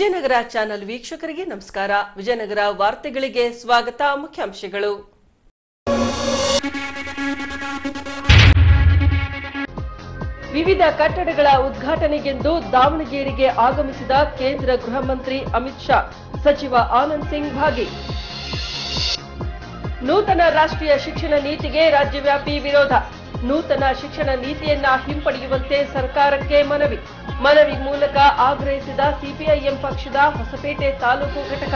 Vijayanagara channel ವೀಕ್ಷಕರಿಗೆ ನಮಸ್ಕಾರ ವಿಜಯನಗರ ವಾರ್ತೆಗಳಿಗೆ ಸ್ವಾಗತ ಮುಖ್ಯಾಂಶಗಳು ವಿವಿಧ ಕಟ್ಟಡಗಳ ಉದ್ಘಾಟನೆಗೆಂದು ದಾವಣಗೆರೆಗೆ ಆಗಮಿಸಿದ ಕೇಂದ್ರ ಗೃಹ ಮಂತ್ರಿ ಅಮಿತ್ ಶಾ ಸಚಿವ ಆನಂದ್ ಸಿಂಗ್ ಭಾಗಿ ನೂತನ ರಾಷ್ಟ್ರೀಯ ಶಿಕ್ಷಣ ನೀತಿಗೆ ರಾಜ್ಯವ್ಯಾಪಿ ವಿರೋಧ ನೂತನ ಶಿಕ್ಷಣ ನೀತಿಯನ್ನ ಹಿಂಪಡೆಯುವಂತೆ ಸರ್ಕಾರಕ್ಕೆ ಮನವಿ ಮನವಿ ಮೂಲಕ ಆಗ್ರಹಿಸಿದ ಸಿಪಿಐಎಂ ಪಕ್ಷದ ಹೊಸಪೇಟೆ ತಾಲೂಕು ಘಟಕ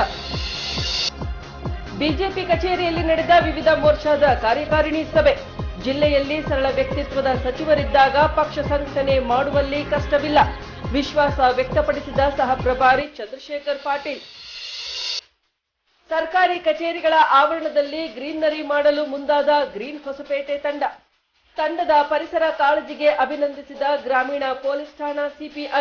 ಬಿಜೆಪಿ ಕಚೇರಿಯಲ್ಲಿ ನಡೆದ ವಿವಿಧ ಮೋರ್ಚಾದ ಕಾರ್ಯಕಾರಿಣಿ ಸಭೆ ಜಿಲ್ಲೆಯಲ್ಲಿ ಸರಳ ವ್ಯಕ್ತಿತ್ವದ ಸಚಿವರಿದ್ದಾಗ ಪಕ್ಷ ಸಂಘಟನೆ ಮಾಡುವಲ್ಲಿ ಕಷ್ಟವಿಲ್ಲ ವಿಶ್ವಾಸ ವ್ಯಕ್ತಪಡಿಸಿದ ಸಹ ಪ್ರಭಾರಿ ಚಂದ್ರಶೇಖರ್ ಪಾಟೀಲ್ ಸರ್ಕಾರಿ ಕಚೇರಿಗಳ ಆವರಣದಲ್ಲಿ ಗ್ರೀನರಿ ಮಾಡಲು ಮುಂದಾದ ಗ್ರೀನ್ ಹೊಸಪೇಟೆ ತಂಡ ತಂಡದ ಪರಿಸರ ಕಾಳಜಿಗೆ ಅಭಿನಂದಿಸಿದ ಗ್ರಾಮೀಣ ಪೊಲೀಸ್ ಠಾಣಾ ಸಿಪಿಐ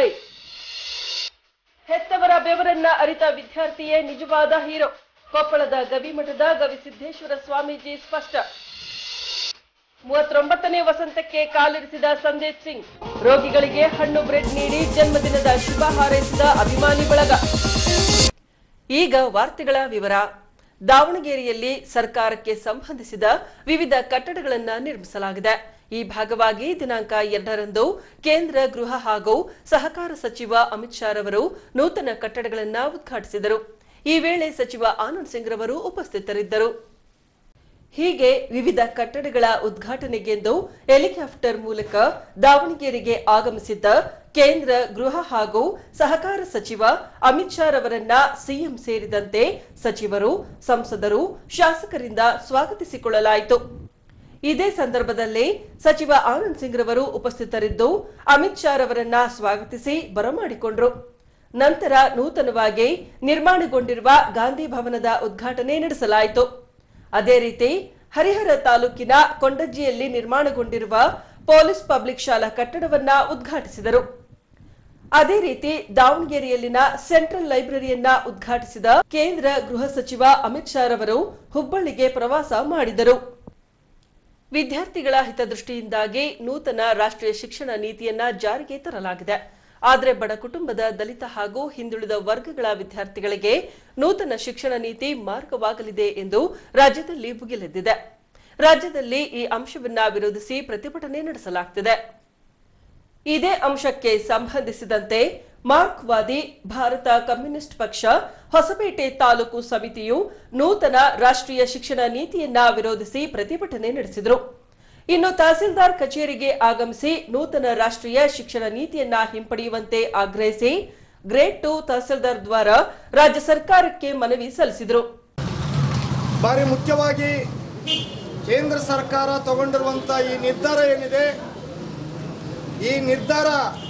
ಹೆತ್ತವರ ಬೆವರನ್ನ ಅರಿತ ವಿದ್ಯಾರ್ಥಿಯೇ ನಿಜವಾದ ಹೀರೋ ಕೊಪ್ಪಳದ ಗವಿಮಠದ ಗವಿಸಿದ್ದೇಶ್ವರ ಸ್ವಾಮೀಜಿ ಸ್ಪಷ್ಟ ಮೂವತ್ತೊಂಬತ್ತನೇ ವಸಂತಕ್ಕೆ ಕಾಲಿರಿಸಿದ ಸಂದೀಪ್ ಸಿಂಗ್ ರೋಗಿಗಳಿಗೆ ಹಣ್ಣು ಬ್ರೆಡ್ ನೀಡಿ ಜನ್ಮದಿನದ ಶುಭ ಹಾರೈಸಿದ ಅಭಿಮಾನಿ ಬಳಗ ಈಗ ವಾರ್ತೆಗಳ ವಿವರ ದಾವಣಗೆರೆಯಲ್ಲಿ ಸರ್ಕಾರಕ್ಕೆ ಸಂಬಂಧಿಸಿದ ವಿವಿಧ ಕಟ್ಟಡಗಳನ್ನು ನಿರ್ಮಿಸಲಾಗಿದೆ ಈ ಭಾಗವಾಗಿ ದಿನಾಂಕ ಎರಡರಂದು ಕೇಂದ್ರ ಗೃಹ ಹಾಗೂ ಸಹಕಾರ ಸಚಿವ ಅಮಿತ್ ಶಾ ರವರು ನೂತನ ಕಟ್ಟಡಗಳನ್ನು ಉದ್ಘಾಟಿಸಿದರು ಈ ವೇಳೆ ಸಚಿವ ಆನಂದ್ ಸಿಂಗ್ ರವರು ಉಪಸ್ಥಿತರಿದ್ದರು ಹೀಗೆ ವಿವಿಧ ಕಟ್ಟಡಗಳ ಉದ್ಘಾಟನೆಗೆಂದು ಹೆಲಿಕಾಪ್ಟರ್ ಮೂಲಕ ದಾವಣಗೆರೆಗೆ ಆಗಮಿಸಿದ್ದ ಕೇಂದ್ರ ಗೃಹ ಹಾಗೂ ಸಹಕಾರ ಸಚಿವ ಅಮಿತ್ ಶಾ ರವರನ್ನ ಸಿಎಂ ಸೇರಿದಂತೆ ಸಚಿವರು ಸಂಸದರು ಶಾಸಕರಿಂದ ಸ್ವಾಗತಿಸಿಕೊಳ್ಳಲಾಯಿತು ಇದೇ ಸಂದರ್ಭದಲ್ಲಿ ಸಚಿವ ಆನಂದ್ ಸಿಂಗ್ ರವರು ಉಪಸ್ಥಿತರಿದ್ದು ಅಮಿತ್ ಶಾ ರವರನ್ನ ಸ್ವಾಗತಿಸಿ ಬರಮಾಡಿಕೊಂಡ್ರು ನಂತರ ನೂತನವಾಗಿ ನಿರ್ಮಾಣಗೊಂಡಿರುವ ಗಾಂಧಿ ಭವನದ ಉದ್ಘಾಟನೆ ನಡೆಸಲಾಯಿತು ಅದೇ ರೀತಿ ಹರಿಹರ ತಾಲೂಕಿನ ಕೊಂಡಜ್ಜಿಯಲ್ಲಿ ನಿರ್ಮಾಣಗೊಂಡಿರುವ ಪೊಲೀಸ್ ಪಬ್ಲಿಕ್ ಶಾಲಾ ಕಟ್ಟಡವನ್ನ ಉದ್ಘಾಟಿಸಿದರು ಅದೇ ರೀತಿ ದಾವಣಗೆರೆಯಲ್ಲಿನ ಸೆಂಟ್ರಲ್ ಲೈಬ್ರರಿಯನ್ನ ಉದ್ಘಾಟಿಸಿದ ಕೇಂದ್ರ ಗೃಹ ಸಚಿವ ಅಮಿತ್ ಶಾ ರವರು ಹುಬ್ಬಳ್ಳಿಗೆ ಪ್ರವಾಸ ಮಾಡಿದರು ವಿದ್ಯಾರ್ಥಿಗಳ ಹಿತದೃಷ್ಟಿಯಿಂದಾಗಿ ನೂತನ ರಾಷ್ಟ್ರೀಯ ಶಿಕ್ಷಣ ನೀತಿಯನ್ನ ಜಾರಿಗೆ ತರಲಾಗಿದೆ ಆದರೆ ಬಡ ಕುಟುಂಬದ ದಲಿತ ಹಾಗೂ ಹಿಂದುಳಿದ ವರ್ಗಗಳ ವಿದ್ಯಾರ್ಥಿಗಳಿಗೆ ನೂತನ ಶಿಕ್ಷಣ ನೀತಿ ಮಾರ್ಗವಾಗಲಿದೆ ಎಂದು ರಾಜ್ಯದಲ್ಲಿ ಭುಗಿಲೆದ್ದಿದೆ ರಾಜ್ಯದಲ್ಲಿ ಈ ಅಂಶವನ್ನ ವಿರೋಧಿಸಿ ಪ್ರತಿಭಟನೆ ನಡೆಸಲಾಗುತ್ತಿದೆ ಇದೇ ಅಂಶಕ್ಕೆ ಸಂಬಂಧಿಸಿದಂತೆ ಮಾರ್ಕ್ವಾದಿ ಭಾರತ ಕಮ್ಯುನಿಸ್ಟ್ ಪಕ್ಷ ಹೊಸಪೇಟೆ ತಾಲೂಕು ಸಮಿತಿಯು ನೂತನ ರಾಷ್ಟ್ರೀಯ ಶಿಕ್ಷಣ ನೀತಿಯನ್ನ ವಿರೋಧಿಸಿ ಪ್ರತಿಭಟನೆ ನಡೆಸಿದರು ಇನ್ನು ತಹಸೀಲ್ದಾರ್ ಕಚೇರಿಗೆ ಆಗಮಿಸಿ ನೂತನ ರಾಷ್ಟ್ರೀಯ ಶಿಕ್ಷಣ ನೀತಿಯನ್ನ ಹಿಂಪಡೆಯುವಂತೆ ಆಗ್ರಹಿಸಿ ಗ್ರೇಡ್ ಟು ತಹಸೀಲ್ದಾರ್ ದ್ವಾರ ರಾಜ್ಯ ಸರ್ಕಾರಕ್ಕೆ ಮನವಿ ಸಲ್ಲಿಸಿದರು ಭಾರಿ ಮುಖ್ಯವಾಗಿ ಕೇಂದ್ರ ಸರ್ಕಾರ ತಗೊಂಡಿರುವಂಥ ಈ ನಿರ್ಧಾರ ಏನಿದೆ ಈ ನಿರ್ಧಾರ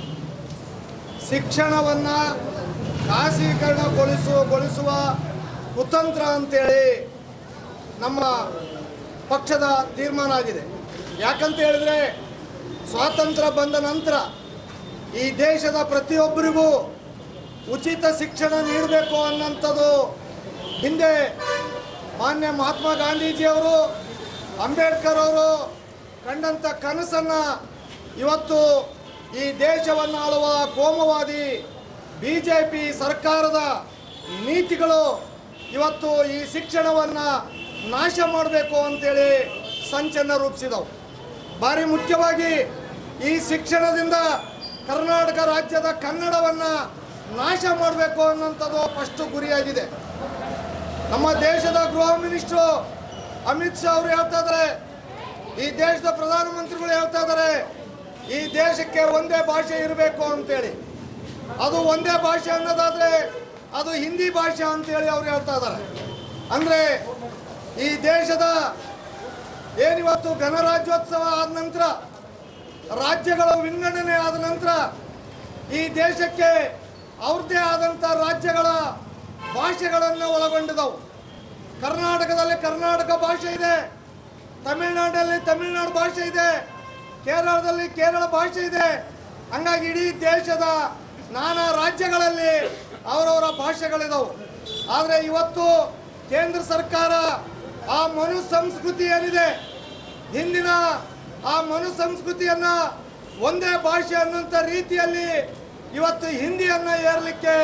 ಶಿಕ್ಷಣವನ್ನು ಖಾಸಗೀಕರಣಗೊಳಿಸುವ ಗೊಳಿಸುವ ಕುತಂತ್ರ ಅಂತೇಳಿ ನಮ್ಮ ಪಕ್ಷದ ತೀರ್ಮಾನ ಆಗಿದೆ ಯಾಕಂತ ಹೇಳಿದ್ರೆ ಸ್ವಾತಂತ್ರ್ಯ ಬಂದ ನಂತರ ಈ ದೇಶದ ಪ್ರತಿಯೊಬ್ಬರಿಗೂ ಉಚಿತ ಶಿಕ್ಷಣ ನೀಡಬೇಕು ಅನ್ನೋಂಥದ್ದು ಹಿಂದೆ ಮಾನ್ಯ ಮಹಾತ್ಮ ಗಾಂಧೀಜಿಯವರು ಅಂಬೇಡ್ಕರ್ ಅವರು ಕಂಡಂಥ ಕನಸನ್ನು ಇವತ್ತು ಈ ದೇಶವನ್ನು ಆಳುವ ಕೋಮವಾದಿ ಬಿ ಜೆ ಪಿ ಸರ್ಕಾರದ ನೀತಿಗಳು ಇವತ್ತು ಈ ಶಿಕ್ಷಣವನ್ನು ನಾಶ ಮಾಡಬೇಕು ಅಂತೇಳಿ ಸಂಚನ್ನು ರೂಪಿಸಿದವು ಭಾರಿ ಮುಖ್ಯವಾಗಿ ಈ ಶಿಕ್ಷಣದಿಂದ ಕರ್ನಾಟಕ ರಾಜ್ಯದ ಕನ್ನಡವನ್ನು ನಾಶ ಮಾಡಬೇಕು ಅನ್ನೋಂಥದ್ದು ಫಸ್ಟ್ ಗುರಿಯಾಗಿದೆ ನಮ್ಮ ದೇಶದ ಗೃಹ ಮಿನಿಸ್ಟ್ರು ಅಮಿತ್ ಶಾ ಅವರು ಹೇಳ್ತಾ ಇದ್ದಾರೆ ಈ ದೇಶದ ಪ್ರಧಾನಮಂತ್ರಿಗಳು ಹೇಳ್ತಾ ಇದ್ದಾರೆ ಈ ದೇಶಕ್ಕೆ ಒಂದೇ ಭಾಷೆ ಇರಬೇಕು ಅಂತೇಳಿ ಅದು ಒಂದೇ ಭಾಷೆ ಅನ್ನೋದಾದ್ರೆ ಅದು ಹಿಂದಿ ಭಾಷೆ ಅಂತೇಳಿ ಅವ್ರು ಹೇಳ್ತಾ ಇದ್ದಾರೆ ಅಂದರೆ ಈ ದೇಶದ ಏನಿವತ್ತು ಗಣರಾಜ್ಯೋತ್ಸವ ಆದ ನಂತರ ರಾಜ್ಯಗಳ ವಿಂಗಡಣೆ ಆದ ನಂತರ ಈ ದೇಶಕ್ಕೆ ಅವ್ರದ್ದೇ ಆದಂಥ ರಾಜ್ಯಗಳ ಭಾಷೆಗಳನ್ನು ಒಳಗೊಂಡಿದವು ಕರ್ನಾಟಕದಲ್ಲಿ ಕರ್ನಾಟಕ ಭಾಷೆ ಇದೆ ತಮಿಳುನಾಡಲ್ಲಿ ತಮಿಳುನಾಡು ಭಾಷೆ ಇದೆ ಕೇರಳದಲ್ಲಿ ಕೇರಳ ಭಾಷೆ ಇದೆ ಹಂಗಾಗಿ ಇಡೀ ದೇಶದ ನಾನಾ ರಾಜ್ಯಗಳಲ್ಲಿ ಅವರವರ ಭಾಷೆಗಳಿದಾವೆ ಆದರೆ ಇವತ್ತು ಕೇಂದ್ರ ಸರ್ಕಾರ ಆ ಮನು ಸಂಸ್ಕೃತಿ ಏನಿದೆ ಹಿಂದಿನ ಆ ಮನು ಸಂಸ್ಕೃತಿಯನ್ನ ಒಂದೇ ಭಾಷೆ ಅನ್ನೋಂಥ ರೀತಿಯಲ್ಲಿ ಇವತ್ತು ಹಿಂದಿಯನ್ನ ಏರ್ಲಿಕ್ಕೆ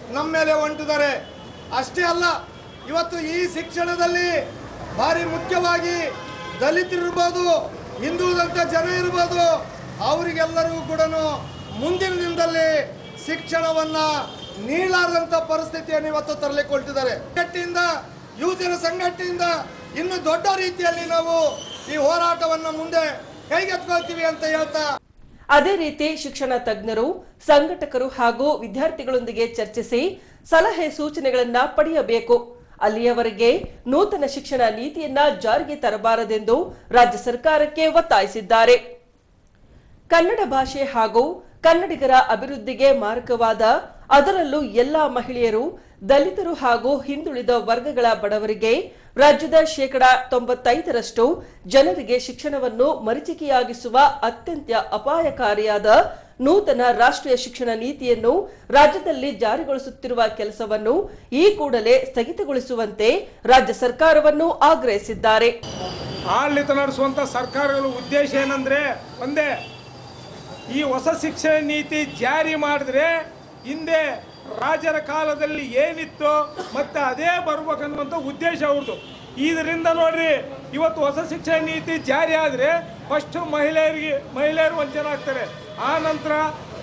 ನಮ್ಮ ಮೇಲೆ ಹೊಂಟಿದ್ದಾರೆ ಅಷ್ಟೇ ಅಲ್ಲ ಇವತ್ತು ಈ ಶಿಕ್ಷಣದಲ್ಲಿ ಭಾರಿ ಮುಖ್ಯವಾಗಿ ದಲಿತರಿರ್ಬೋದು ಹಿಂದುಳಿದಂಥ ಜನ ಇರ್ಬೋದು ಅವರಿಗೆಲ್ಲರಿಗೂ ಕೂಡ ಮುಂದಿನ ದಿನದಲ್ಲಿ ಶಿಕ್ಷಣವನ್ನ ನೀಡಲಾರದಂಥ ಪರಿಸ್ಥಿತಿಯನ್ನು ಇವತ್ತು ತರಲಿಕ್ಕೆ ಹೊರಟಿದ್ದಾರೆ ಸಂಘಟನೆಯಿಂದ ಯುವಜನ ಸಂಘಟನೆಯಿಂದ ಇನ್ನು ದೊಡ್ಡ ರೀತಿಯಲ್ಲಿ ನಾವು ಈ ಹೋರಾಟವನ್ನು ಮುಂದೆ ಕೈಗೆತ್ಕೊಳ್ತೀವಿ ಅಂತ ಹೇಳ್ತಾ ಅದೇ ರೀತಿ ಶಿಕ್ಷಣ ತಜ್ಞರು ಸಂಘಟಕರು ಹಾಗೂ ವಿದ್ಯಾರ್ಥಿಗಳೊಂದಿಗೆ ಚರ್ಚಿಸಿ ಸಲಹೆ ಸೂಚನೆಗಳನ್ನ ಪಡೆಯಬೇಕು ಅಲ್ಲಿಯವರೆಗೆ ನೂತನ ಶಿಕ್ಷಣ ನೀತಿಯನ್ನ ಜಾರಿಗೆ ತರಬಾರದೆಂದು ರಾಜ್ಯ ಸರ್ಕಾರಕ್ಕೆ ಒತ್ತಾಯಿಸಿದ್ದಾರೆ ಕನ್ನಡ ಭಾಷೆ ಹಾಗೂ ಕನ್ನಡಿಗರ ಅಭಿವೃದ್ಧಿಗೆ ಮಾರಕವಾದ ಅದರಲ್ಲೂ ಎಲ್ಲಾ ಮಹಿಳೆಯರು ದಲಿತರು ಹಾಗೂ ಹಿಂದುಳಿದ ವರ್ಗಗಳ ಬಡವರಿಗೆ ರಾಜ್ಯದ ಶೇಕಡ ತೊಂಬತ್ತೈದರಷ್ಟು ಜನರಿಗೆ ಶಿಕ್ಷಣವನ್ನು ಮರೀಚಿಕೆಯಾಗಿಸುವ ಅತ್ಯಂತ ಅಪಾಯಕಾರಿಯಾದ ನೂತನ ರಾಷ್ಟ್ರೀಯ ಶಿಕ್ಷಣ ನೀತಿಯನ್ನು ರಾಜ್ಯದಲ್ಲಿ ಜಾರಿಗೊಳಿಸುತ್ತಿರುವ ಕೆಲಸವನ್ನು ಈ ಕೂಡಲೇ ಸ್ಥಗಿತಗೊಳಿಸುವಂತೆ ರಾಜ್ಯ ಸರ್ಕಾರವನ್ನು ಆಗ್ರಹಿಸಿದ್ದಾರೆ ಆಡಳಿತ ನಡೆಸುವಂಥ ಸರ್ಕಾರಗಳ ಉದ್ದೇಶ ಏನಂದ್ರೆ ಒಂದೇ ಈ ಹೊಸ ಶಿಕ್ಷಣ ನೀತಿ ಜಾರಿ ಮಾಡಿದ್ರೆ ಹಿಂದೆ ರಾಜರ ಕಾಲದಲ್ಲಿ ಏನಿತ್ತೋ ಮತ್ತೆ ಅದೇ ಬರ್ಬೇಕನ್ನುವಂಥ ಉದ್ದೇಶ ಅವ್ರದ್ದು ಇದರಿಂದ ನೋಡ್ರಿ ಇವತ್ತು ಹೊಸ ಶಿಕ್ಷಣ ನೀತಿ ಜಾರಿ ಆದರೆ ಫಸ್ಟು ಮಹಿಳೆಯರಿಗೆ ಮಹಿಳೆಯರು ವಂಚನೆ ಆಗ್ತಾರೆ ಆ ನಂತರ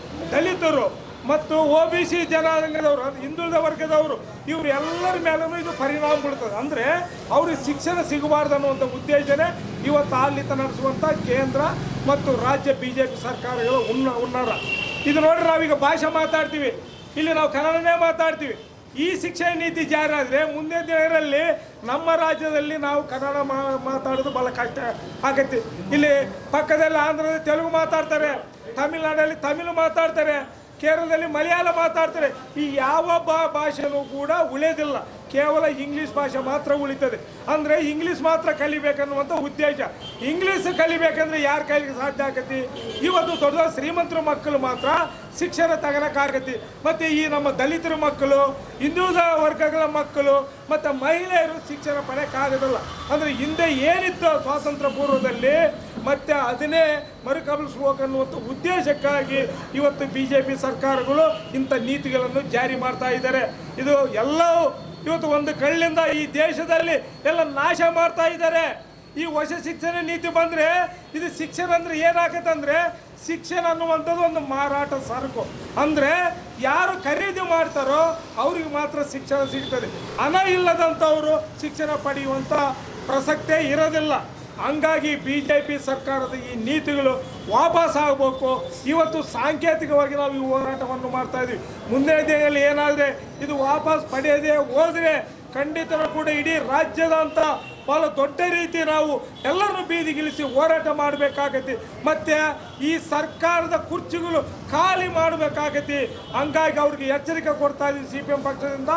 ದಲಿತರು ಮತ್ತು ಒ ಬಿ ಸಿ ಜನಾಂಗದವರು ಅದು ಹಿಂದುಳಿದ ವರ್ಗದವರು ಇವರು ಎಲ್ಲರ ಮೇಲೂ ಇದು ಪರಿಣಾಮ ಬೀಳ್ತದೆ ಅಂದರೆ ಅವ್ರಿಗೆ ಶಿಕ್ಷಣ ಸಿಗಬಾರ್ದು ಅನ್ನುವಂಥ ಉದ್ದೇಶನೇ ಇವತ್ತು ಆಡಳಿತ ನಡೆಸುವಂಥ ಕೇಂದ್ರ ಮತ್ತು ರಾಜ್ಯ ಬಿ ಜೆ ಪಿ ಸರ್ಕಾರಗಳು ಉನ್ನ ಉನ್ನಾರ ಇದು ನೋಡ್ರಿ ನಾವೀಗ ಭಾಷೆ ಮಾತಾಡ್ತೀವಿ ಇಲ್ಲಿ ನಾವು ಕನ್ನಡನೇ ಮಾತಾಡ್ತೀವಿ ಈ ಶಿಕ್ಷಣ ನೀತಿ ಜಾರಿ ಆದರೆ ಮುಂದಿನ ದಿನಗಳಲ್ಲಿ ನಮ್ಮ ರಾಜ್ಯದಲ್ಲಿ ನಾವು ಕನ್ನಡ ಮಾ ಮಾತಾಡೋದು ಭಾಳ ಕಷ್ಟ ಆಗತ್ತೆ ಇಲ್ಲಿ ಪಕ್ಕದಲ್ಲಿ ಆಂಧ್ರದಲ್ಲಿ ತೆಲುಗು ಮಾತಾಡ್ತಾರೆ ತಮಿಳ್ನಾಡಲ್ಲಿ ತಮಿಳು ಮಾತಾಡ್ತಾರೆ ಕೇರಳದಲ್ಲಿ ಮಲಯಾಳ ಮಾತಾಡ್ತಾರೆ ಈ ಯಾವ ಬಾ ಭಾಷೆನೂ ಕೂಡ ಉಳಿಯೋದಿಲ್ಲ ಕೇವಲ ಇಂಗ್ಲೀಷ್ ಭಾಷೆ ಮಾತ್ರ ಉಳಿತದೆ ಅಂದರೆ ಇಂಗ್ಲೀಷ್ ಮಾತ್ರ ಕಲಿಬೇಕನ್ನುವಂಥ ಉದ್ದೇಶ ಇಂಗ್ಲೀಷ್ ಕಲಿಬೇಕಂದ್ರೆ ಯಾರ ಕೈಲಿಗೆ ಸಾಧ್ಯ ಆಗತಿ ಇವತ್ತು ದೊಡ್ಡ ದೊಡ್ಡ ಶ್ರೀಮಂತರ ಮಕ್ಕಳು ಮಾತ್ರ ಶಿಕ್ಷಣ ತಗೋಣಕ್ಕಾಗತಿ ಮತ್ತು ಈ ನಮ್ಮ ದಲಿತರ ಮಕ್ಕಳು ಹಿಂದುಳಿದ ವರ್ಗಗಳ ಮಕ್ಕಳು ಮತ್ತು ಮಹಿಳೆಯರು ಶಿಕ್ಷಣ ಪಡೆಯೋಕ್ಕಾಗೋದಿಲ್ಲ ಅಂದರೆ ಹಿಂದೆ ಏನಿತ್ತು ಸ್ವಾತಂತ್ರ್ಯ ಪೂರ್ವದಲ್ಲಿ ಮತ್ತೆ ಅದನ್ನೇ ಮರುಕಳಿಸ್ಬೇಕನ್ನುವಂಥ ಉದ್ದೇಶಕ್ಕಾಗಿ ಇವತ್ತು ಬಿ ಜೆ ಪಿ ಸರ್ಕಾರಗಳು ಇಂಥ ನೀತಿಗಳನ್ನು ಜಾರಿ ಮಾಡ್ತಾ ಇದ್ದಾರೆ ಇದು ಎಲ್ಲವೂ ಇವತ್ತು ಒಂದು ಕಳ್ಳಿಂದ ಈ ದೇಶದಲ್ಲಿ ಎಲ್ಲ ನಾಶ ಮಾಡ್ತಾ ಇದ್ದಾರೆ ಈ ಹೊಸ ಶಿಕ್ಷಣ ನೀತಿ ಬಂದರೆ ಇದು ಶಿಕ್ಷಣ ಅಂದ್ರೆ ಏನಾಗತ್ತಂದ್ರೆ ಶಿಕ್ಷಣ ಅನ್ನುವಂಥದ್ದು ಒಂದು ಮಾರಾಟ ಸರಕು ಅಂದರೆ ಯಾರು ಖರೀದಿ ಮಾಡ್ತಾರೋ ಅವ್ರಿಗೆ ಮಾತ್ರ ಶಿಕ್ಷಣ ಸಿಗ್ತದೆ ಹಣ ಇಲ್ಲದಂಥವರು ಶಿಕ್ಷಣ ಪಡೆಯುವಂಥ ಪ್ರಸಕ್ತೇ ಇರೋದಿಲ್ಲ ಹಂಗಾಗಿ ಬಿ ಜೆ ಪಿ ಸರ್ಕಾರದ ಈ ನೀತಿಗಳು ವಾಪಸ್ ಆಗಬೇಕು ಇವತ್ತು ಸಾಂಕೇತಿಕವಾಗಿ ನಾವು ಈ ಹೋರಾಟವನ್ನು ಮಾಡ್ತಾ ಇದ್ದೀವಿ ಮುಂದಿನ ದಿನದಲ್ಲಿ ಏನಾದರೆ ಇದು ವಾಪಸ್ ಪಡೆಯದೆ ಹೋದರೆ ಖಂಡಿತರೂ ಕೂಡ ಇಡೀ ರಾಜ್ಯದ ಅಂತ ಭಾಳ ದೊಡ್ಡ ರೀತಿ ನಾವು ಎಲ್ಲರನ್ನು ಬೀದಿಗಿಳಿಸಿ ಹೋರಾಟ ಮಾಡಬೇಕಾಗತಿ ಮತ್ತೆ ಈ ಸರ್ಕಾರದ ಕುರ್ಚಿಗಳು ಖಾಲಿ ಮಾಡಬೇಕಾಗತಿ ಹಂಗಾಗಿ ಅವ್ರಿಗೆ ಎಚ್ಚರಿಕೆ ಕೊಡ್ತಾ ಇದ್ದೀವಿ ಸಿ ಪಿ ಎಂ ಪಕ್ಷದಿಂದ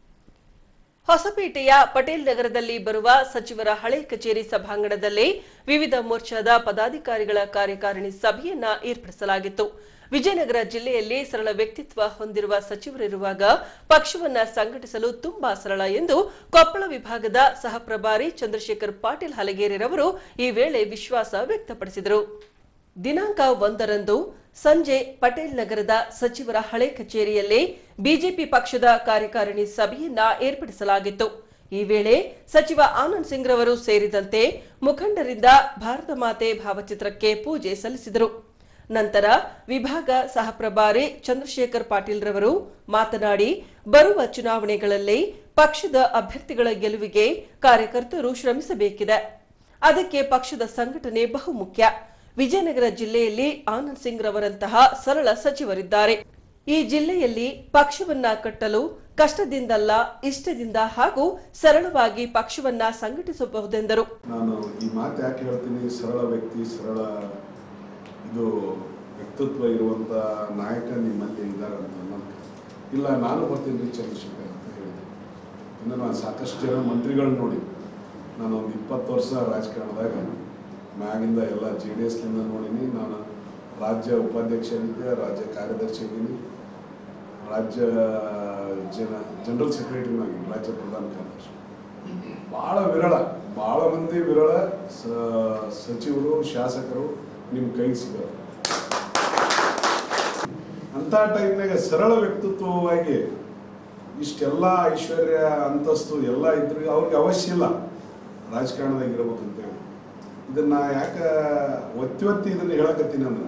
ಹೊಸಪೇಟೆಯ ಪಟೇಲ್ ನಗರದಲ್ಲಿ ಬರುವ ಸಚಿವರ ಹಳೆ ಕಚೇರಿ ಸಭಾಂಗಣದಲ್ಲಿ ವಿವಿಧ ಮೋರ್ಚಾದ ಪದಾಧಿಕಾರಿಗಳ ಕಾರ್ಯಕಾರಿಣಿ ಸಭೆಯನ್ನ ಏರ್ಪಡಿಸಲಾಗಿತ್ತು ವಿಜಯನಗರ ಜಿಲ್ಲೆಯಲ್ಲಿ ಸರಳ ವ್ಯಕ್ತಿತ್ವ ಹೊಂದಿರುವ ಸಚಿವರಿರುವಾಗ ಪಕ್ಷವನ್ನ ಸಂಘಟಿಸಲು ತುಂಬಾ ಸರಳ ಎಂದು ಕೊಪ್ಪಳ ವಿಭಾಗದ ಸಹ ಪ್ರಭಾರಿ ಚಂದ್ರಶೇಖರ್ ಪಾಟೀಲ್ ಹಲಗೇರಿರವರು ಈ ವೇಳೆ ವಿಶ್ವಾಸ ವ್ಯಕ್ತಪಡಿಸಿದರು ದಿನಾಂಕ ಒಂದರಂದು ಸಂಜೆ ಪಟೇಲ್ ನಗರದ ಸಚಿವರ ಹಳೆ ಕಚೇರಿಯಲ್ಲಿ ಬಿಜೆಪಿ ಪಕ್ಷದ ಕಾರ್ಯಕಾರಿಣಿ ಸಭೆಯನ್ನ ಏರ್ಪಡಿಸಲಾಗಿತ್ತು ಈ ವೇಳೆ ಸಚಿವ ಆನಂದ್ ಸಿಂಗ್ ರವರು ಸೇರಿದಂತೆ ಮುಖಂಡರಿಂದ ಭಾರತ ಮಾತೆ ಭಾವಚಿತ್ರಕ್ಕೆ ಪೂಜೆ ಸಲ್ಲಿಸಿದರು ನಂತರ ವಿಭಾಗ ಸಹ ಪ್ರಭಾರಿ ಚಂದ್ರಶೇಖರ್ ಪಾಟೀಲ್ ರವರು ಮಾತನಾಡಿ ಬರುವ ಚುನಾವಣೆಗಳಲ್ಲಿ ಪಕ್ಷದ ಅಭ್ಯರ್ಥಿಗಳ ಗೆಲುವಿಗೆ ಕಾರ್ಯಕರ್ತರು ಶ್ರಮಿಸಬೇಕಿದೆ ಅದಕ್ಕೆ ಪಕ್ಷದ ಸಂಘಟನೆ ಬಹುಮುಖ್ಯ ವಿಜಯನಗರ ಜಿಲ್ಲೆಯಲ್ಲಿ ಆನಂದ್ ಸಿಂಗ್ ರವರಂತಹ ಸರಳ ಸಚಿವರಿದ್ದಾರೆ ಈ ಜಿಲ್ಲೆಯಲ್ಲಿ ಪಕ್ಷವನ್ನ ಕಟ್ಟಲು ಕಷ್ಟದಿಂದಲ್ಲ ಇಷ್ಟದಿಂದ ಹಾಗೂ ಸರಳವಾಗಿ ಪಕ್ಷವನ್ನ ಸಂಘಟಿಸಬಹುದೆಂದರು ನಾನು ಈ ಮಾತು ಯಾಕೆ ಹೇಳ್ತೀನಿ ಸರಳ ವ್ಯಕ್ತಿ ಸರಳ ಇದು ವ್ಯಕ್ತಿತ್ವ ಇರುವಂಥ ನಾಯಕ ನಿಮ್ಮಲ್ಲಿ ಇದ್ದಾರೆ ಅಂತ ಅನ್ನೋದು ಇಲ್ಲ ನಾನು ಬರ್ತೀನಿ ರೀ ಚಂದ್ರಶೇಖರ್ ಅಂತ ಹೇಳಿದೆ ಇನ್ನು ನಾನು ಸಾಕಷ್ಟು ಜನ ಮಂತ್ರಿಗಳನ್ನ ನೋಡಿ ನಾನು ಒಂದು ಇಪ್ಪತ್ತು ವರ್ಷ ರಾಜಕಾರಣದಾಗ ಮ್ಯಾಗಿಂದ ಎಲ್ಲ ಜೆ ಡಿ ಎಸ್ಲಿಂದ ನೋಡೀನಿ ನಾನು ರಾಜ್ಯ ಉಪಾಧ್ಯಕ್ಷ ಆಗಿದ್ದೆ ರಾಜ್ಯ ಕಾರ್ಯದರ್ಶಿ ಆಗೀನಿ ರಾಜ್ಯ ಜನ ಜನರಲ್ ಸೆಕ್ರೆಟರಿನೂ ಆಗೀನಿ ರಾಜ್ಯ ಪ್ರಧಾನ ಕಾರ್ಯದರ್ಶಿ ಭಾಳ ವಿರಳ ಭಾಳ ಮಂದಿ ವಿರಳ ಸ- ಸಚಿವರು ಶಾಸಕರು ನಿಮ್ಮ ಕೈಗೆ ಸಿಗೋರು ಅಂಥ ಟೈಮ್ನಾಗ ಸರಳ ವ್ಯಕ್ತಿತ್ವವಾಗಿ ಇಷ್ಟೆಲ್ಲ ಐಶ್ವರ್ಯ ಅಂತಸ್ತು ಎಲ್ಲ ಇದ್ರು ಅವ್ರಿಗೆ ಅವಶ್ಯ ಇಲ್ಲ ರಾಜಕಾರಣದಾಗ ಇರ್ಬೇಕಂತೇಳಿ ಇದನ್ನ ಯಾಕೆ ಒತ್ತಿ ಒತ್ತಿ ಇದನ್ನು ಹೇಳಕತ್ತೀನಿ ಅಂದ್ರೆ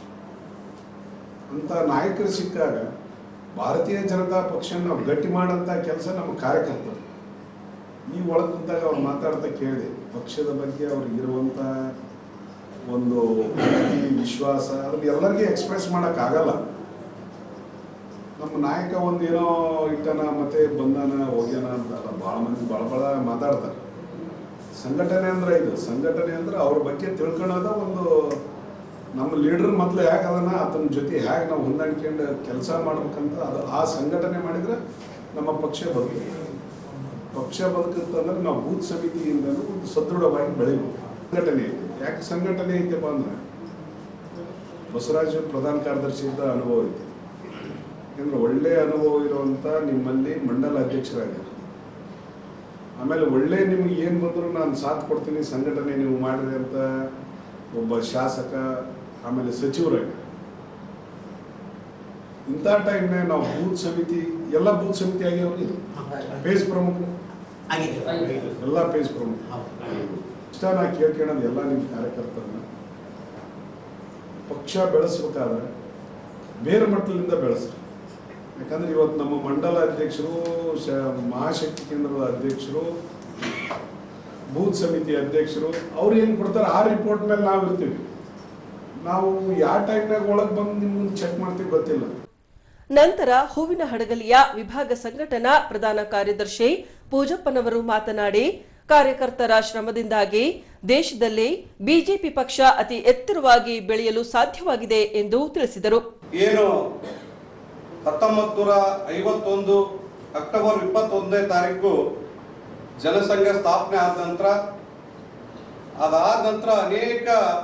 ಅಂತ ನಾಯಕರು ಸಿಕ್ಕಾಗ ಭಾರತೀಯ ಜನತಾ ಪಕ್ಷ ನಾವು ಗಟ್ಟಿ ಮಾಡೋಂಥ ಕೆಲಸ ನಮ್ಮ ಕಾರ್ಯಕರ್ತರು ಈ ಒಳಗೆ ಕುಂತಾಗ ಅವ್ರು ಮಾತಾಡ್ತಾ ಕೇಳಿದೆ ಪಕ್ಷದ ಬಗ್ಗೆ ಅವ್ರಿಗೆ ಇರುವಂಥ ಒಂದು ಪ್ರೀತಿ ವಿಶ್ವಾಸ ಅದನ್ನ ಎಲ್ಲರಿಗೂ ಎಕ್ಸ್ಪ್ರೆಸ್ ಮಾಡೋಕ್ಕಾಗಲ್ಲ ನಮ್ಮ ನಾಯಕ ಒಂದು ಏನೋ ಇಟ್ಟನ ಮತ್ತೆ ಬಂದಾನ ಹೋಗ್ಯಾನ ಅಂತ ಅಲ್ಲ ಭಾಳ ಮಂದಿ ಭಾಳ ಭಾಳ ಮಾತಾಡ್ತಾರೆ ಸಂಘಟನೆ ಅಂದ್ರೆ ಇದು ಸಂಘಟನೆ ಅಂದ್ರೆ ಅವ್ರ ಬಗ್ಗೆ ತಿಳ್ಕೊಳ್ಳೋದ ಒಂದು ನಮ್ಮ ಲೀಡರ್ ಮೊದಲು ಹೇಗೆ ಅದನ್ನ ಆತನ ಜೊತೆ ಹೇಗೆ ನಾವು ಹೊಂದಾಣಿಕೊಂಡು ಕೆಲಸ ಮಾಡ್ಬೇಕಂತ ಅದು ಆ ಸಂಘಟನೆ ಮಾಡಿದ್ರೆ ನಮ್ಮ ಪಕ್ಷ ಬದುಕುತ್ತೆ ಪಕ್ಷ ಬದುಕುತ್ತಂದ್ರೆ ನಾವು ಬೂತ್ ಸಮಿತಿಯಿಂದ ಒಂದು ಸದೃಢವಾಗಿ ಬೆಳಿಬೇಕು ಸಂಘಟನೆ ಐತೆ ಯಾಕೆ ಸಂಘಟನೆ ಐತೆಪ್ಪ ಅಂದ್ರೆ ಬಸವರಾಜ್ ಪ್ರಧಾನ ಕಾರ್ಯದರ್ಶಿ ಇದ್ದ ಅನುಭವ ಐತೆ ಯಾಕಂದ್ರೆ ಒಳ್ಳೆ ಅನುಭವ ಇರುವಂತ ನಿಮ್ಮಲ್ಲಿ ಮಂಡಲ ಅಧ್ಯಕ್ಷರಾಗಿದ್ದಾರೆ ಆಮೇಲೆ ಒಳ್ಳೆ ನಿಮ್ಗೆ ಏನು ಬಂದರೂ ನಾನು ಸಾಥ್ ಕೊಡ್ತೀನಿ ಸಂಘಟನೆ ನೀವು ಮಾಡಿರಿ ಅಂತ ಒಬ್ಬ ಶಾಸಕ ಆಮೇಲೆ ಸಚಿವರಾಗಿ ಇಂಥ ಟೈಮ್ನಾಗ ನಾವು ಬೂತ್ ಸಮಿತಿ ಎಲ್ಲ ಬೂತ್ ಸಮಿತಿ ಆಗ್ಯಾವ್ರಿ ಪೇಜ್ ಪ್ರಮುಖರು ಎಲ್ಲ ಪೇಜ್ ಪ್ರಮುಖ ಇಷ್ಟ ನಾ ಕೇಳ್ಕೊಳ್ಳೋದು ಎಲ್ಲ ನಿಮ್ಮ ಕಾರ್ಯಕರ್ತರನ್ನ ಪಕ್ಷ ಬೆಳೆಸ್ಬೇಕಾದ್ರೆ ಬೇರೆ ಮಟ್ಟದಿಂದ ಬೆಳೆಸ್ರಿ ಯಾಕಂದ್ರೆ ಇವತ್ತು ನಮ್ಮ ಮಂಡಲ ಅಧ್ಯಕ್ಷರು ಶ ಮಹಾಶಕ್ತಿ ಕೇಂದ್ರದ ಅಧ್ಯಕ್ಷರು ಬೂತ್ ಸಮಿತಿ ಅಧ್ಯಕ್ಷರು ಅವ್ರು ಏನು ಕೊಡ್ತಾರೆ ಆ ರಿಪೋರ್ಟ್ ಮೇಲೆ ನಾವು ಇರ್ತೀವಿ ನಾವು ಯಾವ ಟೈಮ್ನಾಗ ಒಳಗೆ ಬಂದು ನಿಮ್ಮನ್ನು ಚೆಕ್ ಮಾಡ್ತೀವಿ ಗೊತ್ತಿಲ್ಲ ನಂತರ ಹೂವಿನ ಹಡಗಲಿಯ ವಿಭಾಗ ಸಂಘಟನಾ ಪ್ರಧಾನ ಕಾರ್ಯದರ್ಶಿ ಪೂಜಪ್ಪನವರು ಮಾತನಾಡಿ ಕಾರ್ಯಕರ್ತರ ಶ್ರಮದಿಂದಾಗಿ ದೇಶದಲ್ಲಿ ಬಿಜೆಪಿ ಪಕ್ಷ ಅತಿ ಎತ್ತರವಾಗಿ ಬೆಳೆಯಲು ಸಾಧ್ಯವಾಗಿದೆ ಎಂದು ತಿಳಿಸಿದರು ಏನು ಹತ್ತೊಂಬತ್ತು ನೂರ ಐವತ್ತೊಂದು ಅಕ್ಟೋಬರ್ ಇಪ್ಪತ್ತೊಂದನೇ ತಾರೀಕು ಜನಸಂಘ ಸ್ಥಾಪನೆ ಆದ ನಂತರ ಅದಾದ ನಂತರ ಅನೇಕ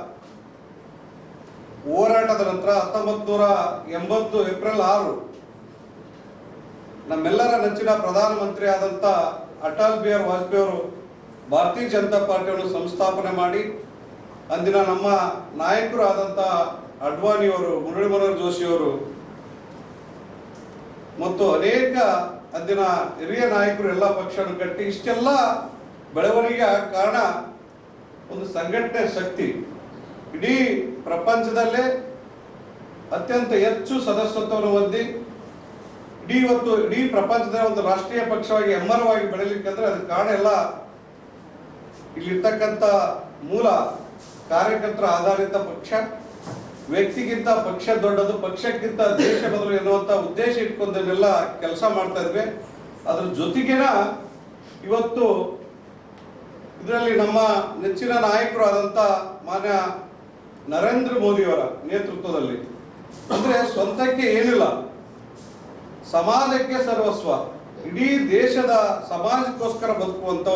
ಹೋರಾಟದ ನಂತರ ಹತ್ತೊಂಬತ್ತು ನೂರ ಎಂಬತ್ತು ಏಪ್ರಿಲ್ ಆರು ನಮ್ಮೆಲ್ಲರ ನೆಚ್ಚಿನ ಪ್ರಧಾನಮಂತ್ರಿ ಆದಂಥ ಅಟಲ್ ಬಿಹಾರಿ ವಾಜಪೇಯಿ ಅವರು ಭಾರತೀಯ ಜನತಾ ಪಾರ್ಟಿಯನ್ನು ಸಂಸ್ಥಾಪನೆ ಮಾಡಿ ಅಂದಿನ ನಮ್ಮ ನಾಯಕರು ಆದಂಥ ಅಡ್ವಾಣಿಯವರು ಮುರಳಿ ಮನೋಹರ್ ಜೋಶಿಯವರು ಮತ್ತು ಅನೇಕ ಅಂದಿನ ಹಿರಿಯ ನಾಯಕರು ಎಲ್ಲ ಪಕ್ಷವನ್ನು ಕಟ್ಟಿ ಇಷ್ಟೆಲ್ಲ ಬೆಳವಣಿಗೆ ಕಾರಣ ಒಂದು ಸಂಘಟನೆ ಶಕ್ತಿ ಇಡೀ ಪ್ರಪಂಚದಲ್ಲೇ ಅತ್ಯಂತ ಹೆಚ್ಚು ಸದಸ್ಯತ್ವವನ್ನು ಹೊಂದಿ ಇಡೀ ಇವತ್ತು ಇಡೀ ಪ್ರಪಂಚದ ಒಂದು ರಾಷ್ಟ್ರೀಯ ಪಕ್ಷವಾಗಿ ಹೆಮ್ಮರವಾಗಿ ಬೆಳಲಿಕ್ಕಂದ್ರೆ ಅದಕ್ಕೆ ಕಾರಣ ಎಲ್ಲ ಇಲ್ಲಿರ್ತಕ್ಕಂಥ ಮೂಲ ಕಾರ್ಯಕರ್ತರ ಆಧಾರಿತ ಪಕ್ಷ ವ್ಯಕ್ತಿಗಿಂತ ಪಕ್ಷ ದೊಡ್ಡದು ಪಕ್ಷಕ್ಕಿಂತ ದೇಶ ಬದಲು ಎನ್ನುವಂತ ಉದ್ದೇಶ ಇಟ್ಕೊಂಡನ್ನೆಲ್ಲ ಕೆಲಸ ಮಾಡ್ತಾ ಇದ್ವಿ ಅದ್ರ ಜೊತೆಗೇನ ಇವತ್ತು ಇದರಲ್ಲಿ ನಮ್ಮ ನೆಚ್ಚಿನ ನಾಯಕರು ಆದಂತ ಮಾನ್ಯ ನರೇಂದ್ರ ಮೋದಿಯವರ ನೇತೃತ್ವದಲ್ಲಿ ಅಂದ್ರೆ ಸ್ವಂತಕ್ಕೆ ಏನಿಲ್ಲ ಸಮಾಜಕ್ಕೆ ಸರ್ವಸ್ವ ಇಡೀ ದೇಶದ ಸಮಾಜಕ್ಕೋಸ್ಕರ ಬದುಕುವಂತ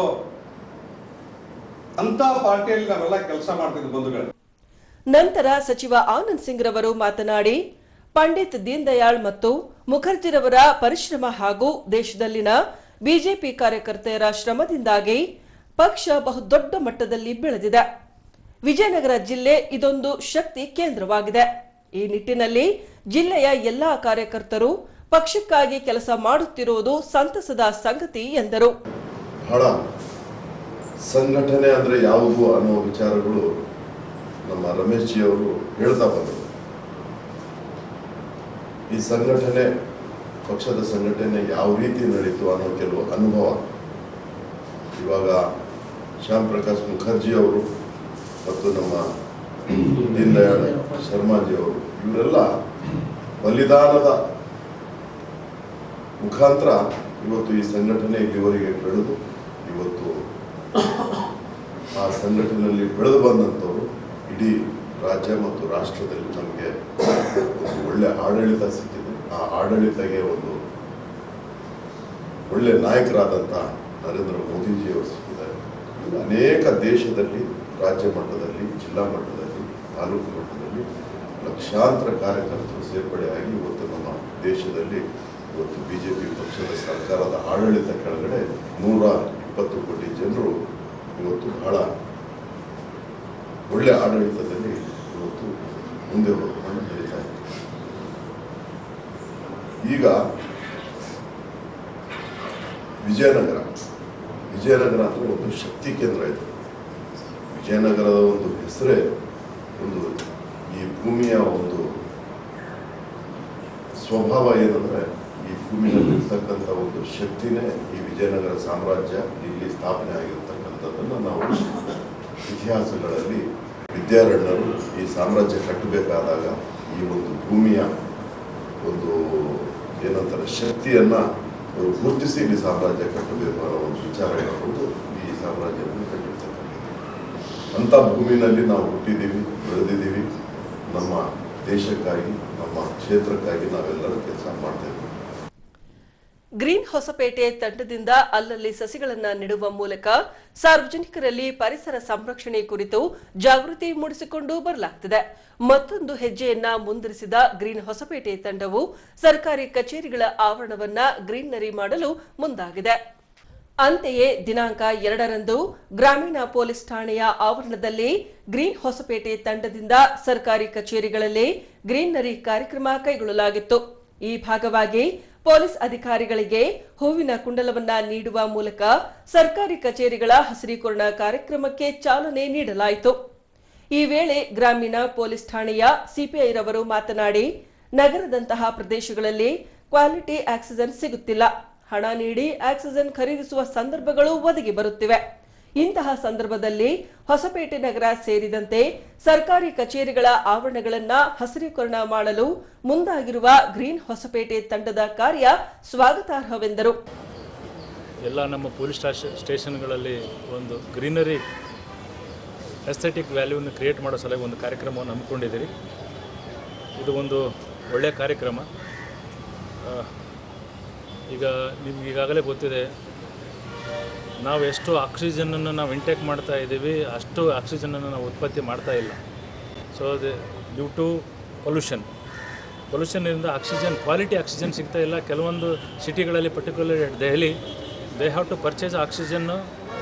ಅಂತ ಪಾರ್ಟಿಯಲ್ಲಿ ನಾವೆಲ್ಲ ಕೆಲಸ ಮಾಡ್ತಿದ್ವಿ ಬಂಧುಗಳು ನಂತರ ಸಚಿವ ಆನಂದ್ ಸಿಂಗ್ ರವರು ಮಾತನಾಡಿ ಪಂಡಿತ್ ದೀನ್ ದಯಾಳ್ ಮತ್ತು ಮುಖರ್ಜಿರವರ ಪರಿಶ್ರಮ ಹಾಗೂ ದೇಶದಲ್ಲಿನ ಬಿಜೆಪಿ ಕಾರ್ಯಕರ್ತೆಯರ ಶ್ರಮದಿಂದಾಗಿ ಪಕ್ಷ ಬಹುದೊಡ್ಡ ಮಟ್ಟದಲ್ಲಿ ಬೆಳೆದಿದೆ ವಿಜಯನಗರ ಜಿಲ್ಲೆ ಇದೊಂದು ಶಕ್ತಿ ಕೇಂದ್ರವಾಗಿದೆ ಈ ನಿಟ್ಟಿನಲ್ಲಿ ಜಿಲ್ಲೆಯ ಎಲ್ಲಾ ಕಾರ್ಯಕರ್ತರು ಪಕ್ಷಕ್ಕಾಗಿ ಕೆಲಸ ಮಾಡುತ್ತಿರುವುದು ಸಂತಸದ ಸಂಗತಿ ಎಂದರು ಬಹಳ ಸಂಘಟನೆ ಅಂದರೆ ಯಾವುದು ಅನ್ನೋ ವಿಚಾರಗಳು ನಮ್ಮ ರಮೇಶ್ ಜಿ ಅವರು ಹೇಳ್ತಾ ಬಂದರು ಈ ಸಂಘಟನೆ ಪಕ್ಷದ ಸಂಘಟನೆ ಯಾವ ರೀತಿ ನಡೀತು ಅನ್ನೋ ಕೆಲವು ಅನುಭವ ಇವಾಗ ಶ್ಯಾಮ್ ಪ್ರಕಾಶ್ ಮುಖರ್ಜಿ ಅವರು ಮತ್ತು ನಮ್ಮ ದೀನ್ ದಯಾಳ್ ಶರ್ಮಾಜಿ ಅವರು ಇವರೆಲ್ಲ ಬಲಿದಾನದ ಮುಖಾಂತರ ಇವತ್ತು ಈ ಸಂಘಟನೆ ಇಲ್ಲಿವರೆಗೆ ಬೆಳೆದು ಇವತ್ತು ಆ ಸಂಘಟನೆಯಲ್ಲಿ ಬೆಳೆದು ಬಂದಂಥವ್ರು ಇಡೀ ರಾಜ್ಯ ಮತ್ತು ರಾಷ್ಟ್ರದಲ್ಲಿ ನಮಗೆ ಒಂದು ಒಳ್ಳೆ ಆಡಳಿತ ಸಿಕ್ಕಿದೆ ಆ ಆಡಳಿತಗೆ ಒಂದು ಒಳ್ಳೆ ನಾಯಕರಾದಂಥ ನರೇಂದ್ರ ಮೋದಿಜಿಯವರು ಸಿಕ್ಕಿದ್ದಾರೆ ಇದು ಅನೇಕ ದೇಶದಲ್ಲಿ ರಾಜ್ಯ ಮಟ್ಟದಲ್ಲಿ ಜಿಲ್ಲಾ ಮಟ್ಟದಲ್ಲಿ ತಾಲೂಕು ಮಟ್ಟದಲ್ಲಿ ಲಕ್ಷಾಂತರ ಕಾರ್ಯಕರ್ತರು ಸೇರ್ಪಡೆಯಾಗಿ ಇವತ್ತು ನಮ್ಮ ದೇಶದಲ್ಲಿ ಇವತ್ತು ಬಿ ಜೆ ಪಿ ಪಕ್ಷದ ಸರ್ಕಾರದ ಆಡಳಿತ ಕೆಳಗಡೆ ನೂರ ಇಪ್ಪತ್ತು ಕೋಟಿ ಜನರು ಇವತ್ತು ಬಹಳ ಒಳ್ಳೆ ಆಡಳಿತದಲ್ಲಿ ಇವತ್ತು ಮುಂದೆ ಹೋಗ್ಕೊಂಡು ನಡೀತಾ ಇದೆ ಈಗ ವಿಜಯನಗರ ವಿಜಯನಗರ ಅಂದರೆ ಒಂದು ಶಕ್ತಿ ಕೇಂದ್ರ ಇದೆ ವಿಜಯನಗರದ ಒಂದು ಹೆಸರೇ ಒಂದು ಈ ಭೂಮಿಯ ಒಂದು ಸ್ವಭಾವ ಏನಂದ್ರೆ ಈ ಭೂಮಿಯಲ್ಲಿ ಇರ್ತಕ್ಕಂಥ ಒಂದು ಶಕ್ತಿನೇ ಈ ವಿಜಯನಗರ ಸಾಮ್ರಾಜ್ಯ ಇಲ್ಲಿ ಸ್ಥಾಪನೆ ಆಗಿರ್ತಕ್ಕಂಥದ್ದನ್ನು ನಾವು ಇತಿಹಾಸಗಳಲ್ಲಿ ವಿದ್ಯಾರಣ್ಯರು ಈ ಸಾಮ್ರಾಜ್ಯ ಕಟ್ಟಬೇಕಾದಾಗ ಈ ಒಂದು ಭೂಮಿಯ ಒಂದು ಏನಂತಾರೆ ಶಕ್ತಿಯನ್ನ ಅವರು ಗುರುತಿಸಿ ಇಲ್ಲಿ ಸಾಮ್ರಾಜ್ಯ ಕಟ್ಟಬೇಕು ಅನ್ನೋ ಒಂದು ವಿಚಾರ ಇಟ್ಕೊಂಡು ಈ ಸಾಮ್ರಾಜ್ಯವನ್ನು ಕಟ್ಟಿರ್ತಕ್ಕಂಥದ್ದು ಅಂಥ ಭೂಮಿನಲ್ಲಿ ನಾವು ಹುಟ್ಟಿದ್ದೀವಿ ಬೆಳೆದಿದ್ದೀವಿ ನಮ್ಮ ದೇಶಕ್ಕಾಗಿ ನಮ್ಮ ಕ್ಷೇತ್ರಕ್ಕಾಗಿ ನಾವೆಲ್ಲರೂ ಕೆಲಸ ಮಾಡ್ತಾ ಇದ್ದೀವಿ ಗ್ರೀನ್ ಹೊಸಪೇಟೆ ತಂಡದಿಂದ ಅಲ್ಲಲ್ಲಿ ಸಸಿಗಳನ್ನ ನೆಡುವ ಮೂಲಕ ಸಾರ್ವಜನಿಕರಲ್ಲಿ ಪರಿಸರ ಸಂರಕ್ಷಣೆ ಕುರಿತು ಜಾಗೃತಿ ಮೂಡಿಸಿಕೊಂಡು ಬರಲಾಗ್ತಿದೆ ಮತ್ತೊಂದು ಹೆಜ್ಜೆಯನ್ನ ಮುಂದುವರಿಸಿದ ಗ್ರೀನ್ ಹೊಸಪೇಟೆ ತಂಡವು ಸರ್ಕಾರಿ ಕಚೇರಿಗಳ ಆವರಣವನ್ನ ಗ್ರೀನರಿ ಮಾಡಲು ಮುಂದಾಗಿದೆ ಅಂತೆಯೇ ದಿನಾಂಕ ಎರಡರಂದು ಗ್ರಾಮೀಣ ಪೊಲೀಸ್ ಠಾಣೆಯ ಆವರಣದಲ್ಲಿ ಗ್ರೀನ್ ಹೊಸಪೇಟೆ ತಂಡದಿಂದ ಸರ್ಕಾರಿ ಕಚೇರಿಗಳಲ್ಲಿ ಗ್ರೀನರಿ ಕಾರ್ಯಕ್ರಮ ಕೈಗೊಳ್ಳಲಾಗಿತ್ತು ಈ ಭಾಗವಾಗಿ ಪೊಲೀಸ್ ಅಧಿಕಾರಿಗಳಿಗೆ ಹೂವಿನ ಕುಂಡಲವನ್ನ ನೀಡುವ ಮೂಲಕ ಸರ್ಕಾರಿ ಕಚೇರಿಗಳ ಹಸಿರೀಕರಣ ಕಾರ್ಯಕ್ರಮಕ್ಕೆ ಚಾಲನೆ ನೀಡಲಾಯಿತು ಈ ವೇಳೆ ಗ್ರಾಮೀಣ ಪೊಲೀಸ್ ಠಾಣೆಯ ಸಿಪಿಐ ರವರು ಮಾತನಾಡಿ ನಗರದಂತಹ ಪ್ರದೇಶಗಳಲ್ಲಿ ಕ್ವಾಲಿಟಿ ಆಕ್ಸಿಜನ್ ಸಿಗುತ್ತಿಲ್ಲ ಹಣ ನೀಡಿ ಆಕ್ಸಿಜನ್ ಖರೀದಿಸುವ ಸಂದರ್ಭಗಳು ಒದಗಿ ಬರುತ್ತಿವೆ ಇಂತಹ ಸಂದರ್ಭದಲ್ಲಿ ಹೊಸಪೇಟೆ ನಗರ ಸೇರಿದಂತೆ ಸರ್ಕಾರಿ ಕಚೇರಿಗಳ ಆವರಣಗಳನ್ನ ಹಸಿರೀಕರಣ ಮಾಡಲು ಮುಂದಾಗಿರುವ ಗ್ರೀನ್ ಹೊಸಪೇಟೆ ತಂಡದ ಕಾರ್ಯ ಸ್ವಾಗತಾರ್ಹವೆಂದರು ಎಲ್ಲ ನಮ್ಮ ಪೊಲೀಸ್ ಸ್ಟಾಷ ಸ್ಟೇಷನ್ಗಳಲ್ಲಿ ಒಂದು ಗ್ರೀನರಿ ಎಸ್ಥೆಟಿಕ್ ವ್ಯಾಲ್ಯೂನ ಕ್ರಿಯೇಟ್ ಮಾಡೋ ಸಲುವಾಗಿ ಒಂದು ಕಾರ್ಯಕ್ರಮವನ್ನು ಹಮ್ಮಿಕೊಂಡಿದ್ದೀರಿ ಇದು ಒಂದು ಒಳ್ಳೆಯ ಕಾರ್ಯಕ್ರಮ ಆ, ಈಗ ನಿಮ್ಗೆ ಈಗಾಗಲೇ ಗೊತ್ತಿದೆ ನಾವು ಎಷ್ಟು ಆಕ್ಸಿಜನನ್ನು ನಾವು ಇಂಟೇಕ್ ಮಾಡ್ತಾ ಇದ್ದೀವಿ ಅಷ್ಟು ಆಕ್ಸಿಜನನ್ನು ನಾವು ಉತ್ಪತ್ತಿ ಮಾಡ್ತಾ ಇಲ್ಲ so the due to pollution ಪೊಲ್ಯೂಷನ್ನಿಂದ ಆಕ್ಸಿಜನ್ ಕ್ವಾಲಿಟಿ ಆಕ್ಸಿಜನ್ ಸಿಗ್ತಾ ಇಲ್ಲ ಕೆಲವೊಂದು ಸಿಟಿಗಳಲ್ಲಿ particular Delhi they have to purchase ಆಕ್ಸಿಜನ್ನು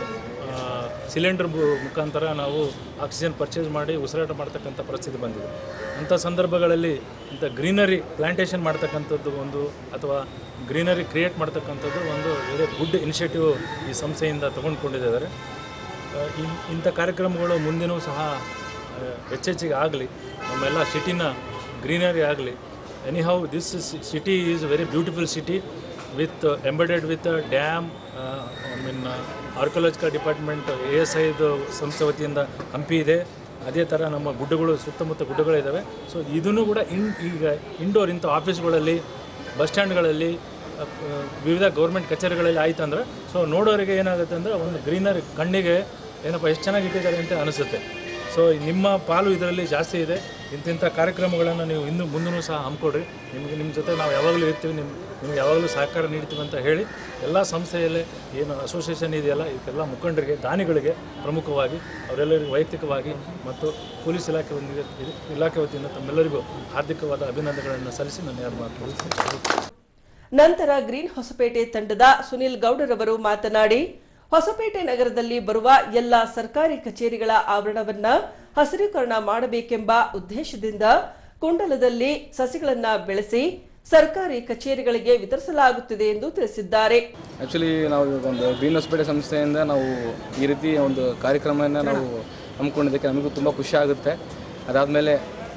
ಸಿಲಿಂಡರ್ ಮುಖಾಂತರ ನಾವು ಆಕ್ಸಿಜನ್ ಪರ್ಚೇಸ್ ಮಾಡಿ ಉಸಿರಾಟ ಮಾಡ್ತಕ್ಕಂಥ ಪರಿಸ್ಥಿತಿ ಬಂದಿದೆ ಅಂಥ ಸಂದರ್ಭಗಳಲ್ಲಿ ಇಂಥ ಗ್ರೀನರಿ ಪ್ಲಾಂಟೇಷನ್ ಮಾಡ್ತಕ್ಕಂಥದ್ದು ಒಂದು ಅಥವಾ ಗ್ರೀನರಿ ಕ್ರಿಯೇಟ್ ಮಾಡ್ತಕ್ಕಂಥದ್ದು ಒಂದು ವೆರಿ ಗುಡ್ ಇನಿಷಿಯೇಟಿವ್ ಈ ಸಂಸ್ಥೆಯಿಂದ ತಗೊಂಡ್ಕೊಂಡಿದ್ದಾರೆ ಆ, ಇನ್- ಇಂಥ ಕಾರ್ಯಕ್ರಮಗಳು ಮುಂದಿನೂ ಸಹ ಆ, ಹೆಚ್ಚೆಚ್ಚಿಗೆ ಆಗಲಿ ನಮ್ಮೆಲ್ಲ ಸಿಟಿನ ಗ್ರೀನರಿ ಆಗಲಿ anyhow this city is very beautiful city with embedded with dam I mean archaeological department A S ಐದು ಸಂಸ್ಥೆ ವತಿಯಿಂದ ಹಂಪಿ ಇದೆ ಅದೇ ಥರ ನಮ್ಮ ಗುಡ್ಡಗಳು ಸುತ್ತಮುತ್ತ ಗುಡ್ಡಗಳಿದ್ದಾವೆ ಸೊ ಇದನ್ನು ಕೂಡ ಇನ್ ಈಗ ಇಂಡೋರ್ ಇಂಥ ಆಫೀಸ್ಗಳಲ್ಲಿ ಬಸ್ ಸ್ಟ್ಯಾಂಡ್ಗಳಲ್ಲಿ ಅ, ಅ, ವಿವಿಧ ಗೌರ್ಮೆಂಟ್ ಕಚೇರಿಗಳಲ್ಲಿ ಆಯ್ತು ಅಂದ್ರೆ ಸೊ ನೋಡೋರಿಗೆ ಏನಾಗುತ್ತೆ ಅಂದರೆ ಒಂದು ಗ್ರೀನರಿ ಕಣ್ಣಿಗೆ ಏನಪ್ಪ ಎಷ್ಟು ಚೆನ್ನಾಗಿ ಇಟ್ಟಿದ್ದಾರೆ ಅಂತ ಅನಿಸುತ್ತೆ ಸೊ ನಿಮ್ಮ ಪಾಲು ಇದರಲ್ಲಿ ಜಾಸ್ತಿ ಇದೆ ಇಂತಿಂಥ ಕಾರ್ಯಕ್ರಮಗಳನ್ನು ನೀವು ಇನ್ನು ಮುಂದೂ ಸಹ ಹಮ್ಮಿಕೊಡ್ರಿ ನಿಮಗೆ ನಿಮ್ಮ ಜೊತೆ ನಾವು ಯಾವಾಗಲೂ ಇರ್ತೀವಿ ನಿಮ್ಮ ನಿಮ್ಗೆ ಯಾವಾಗಲೂ ಸಹಕಾರ ನೀಡ್ತೀವಿ ಅಂತ ಹೇಳಿ ಎಲ್ಲ ಸಂಸ್ಥೆಯಲ್ಲೇ ಏನು ಅಸೋಸಿಯೇಷನ್ ಇದೆಯಲ್ಲ ಇದೆಲ್ಲ ಮುಖಂಡರಿಗೆ ದಾನಿಗಳಿಗೆ ಪ್ರಮುಖವಾಗಿ ಅವರೆಲ್ಲರಿಗೂ ವೈಯಕ್ತಿಕವಾಗಿ ಮತ್ತು ಪೊಲೀಸ್ ಇಲಾಖೆ ಒಂದಿಗೆ ಇಲಾಖೆ ವತಿಯಿಂದ ತಮ್ಮೆಲ್ಲರಿಗೂ ಹಾರ್ದಿಕವಾದ ಅಭಿನಂದನೆಗಳನ್ನು ಸಲ್ಲಿಸಿ ನಾನು ಯಾರು ಮಾತು ನಂತರ ಗ್ರೀನ್ ಹೊಸಪೇಟೆ ತಂಡದ ಸುನಿಲ್ ಗೌಡರವರು ಮಾತನಾಡಿ ಹೊಸಪೇಟೆ ನಗರದಲ್ಲಿ ಬರುವ ಎಲ್ಲ ಸರ್ಕಾರಿ ಕಚೇರಿಗಳ ಆವರಣವನ್ನ ಹಸಿರೀಕರಣ ಮಾಡಬೇಕೆಂಬ ಉದ್ದೇಶದಿಂದ ಕುಂಡಲದಲ್ಲಿ ಸಸಿಗಳನ್ನ ಬೆಳೆಸಿ ಸರ್ಕಾರಿ ಕಚೇರಿಗಳಿಗೆ ವಿತರಿಸಲಾಗುತ್ತಿದೆ ಎಂದು ತಿಳಿಸಿದ್ದಾರೆ ಆ್ಯಕ್ಚುಲಿ ನಾವು ಇವಾಗ ಒಂದು ಗ್ರೀನ್ ಹಾಸ್ಪಿಟಲ್ ಸಂಸ್ಥೆಯಿಂದ ನಾವು ಈ ರೀತಿ ಒಂದು ಕಾರ್ಯಕ್ರಮವನ್ನು ನಾವು ಹಮ್ಮಿಕೊಂಡಿದ್ದಕ್ಕೆ ನಮಗೂ ತುಂಬ ಖುಷಿ ಆಗುತ್ತೆ ಅದಾದಮೇಲೆ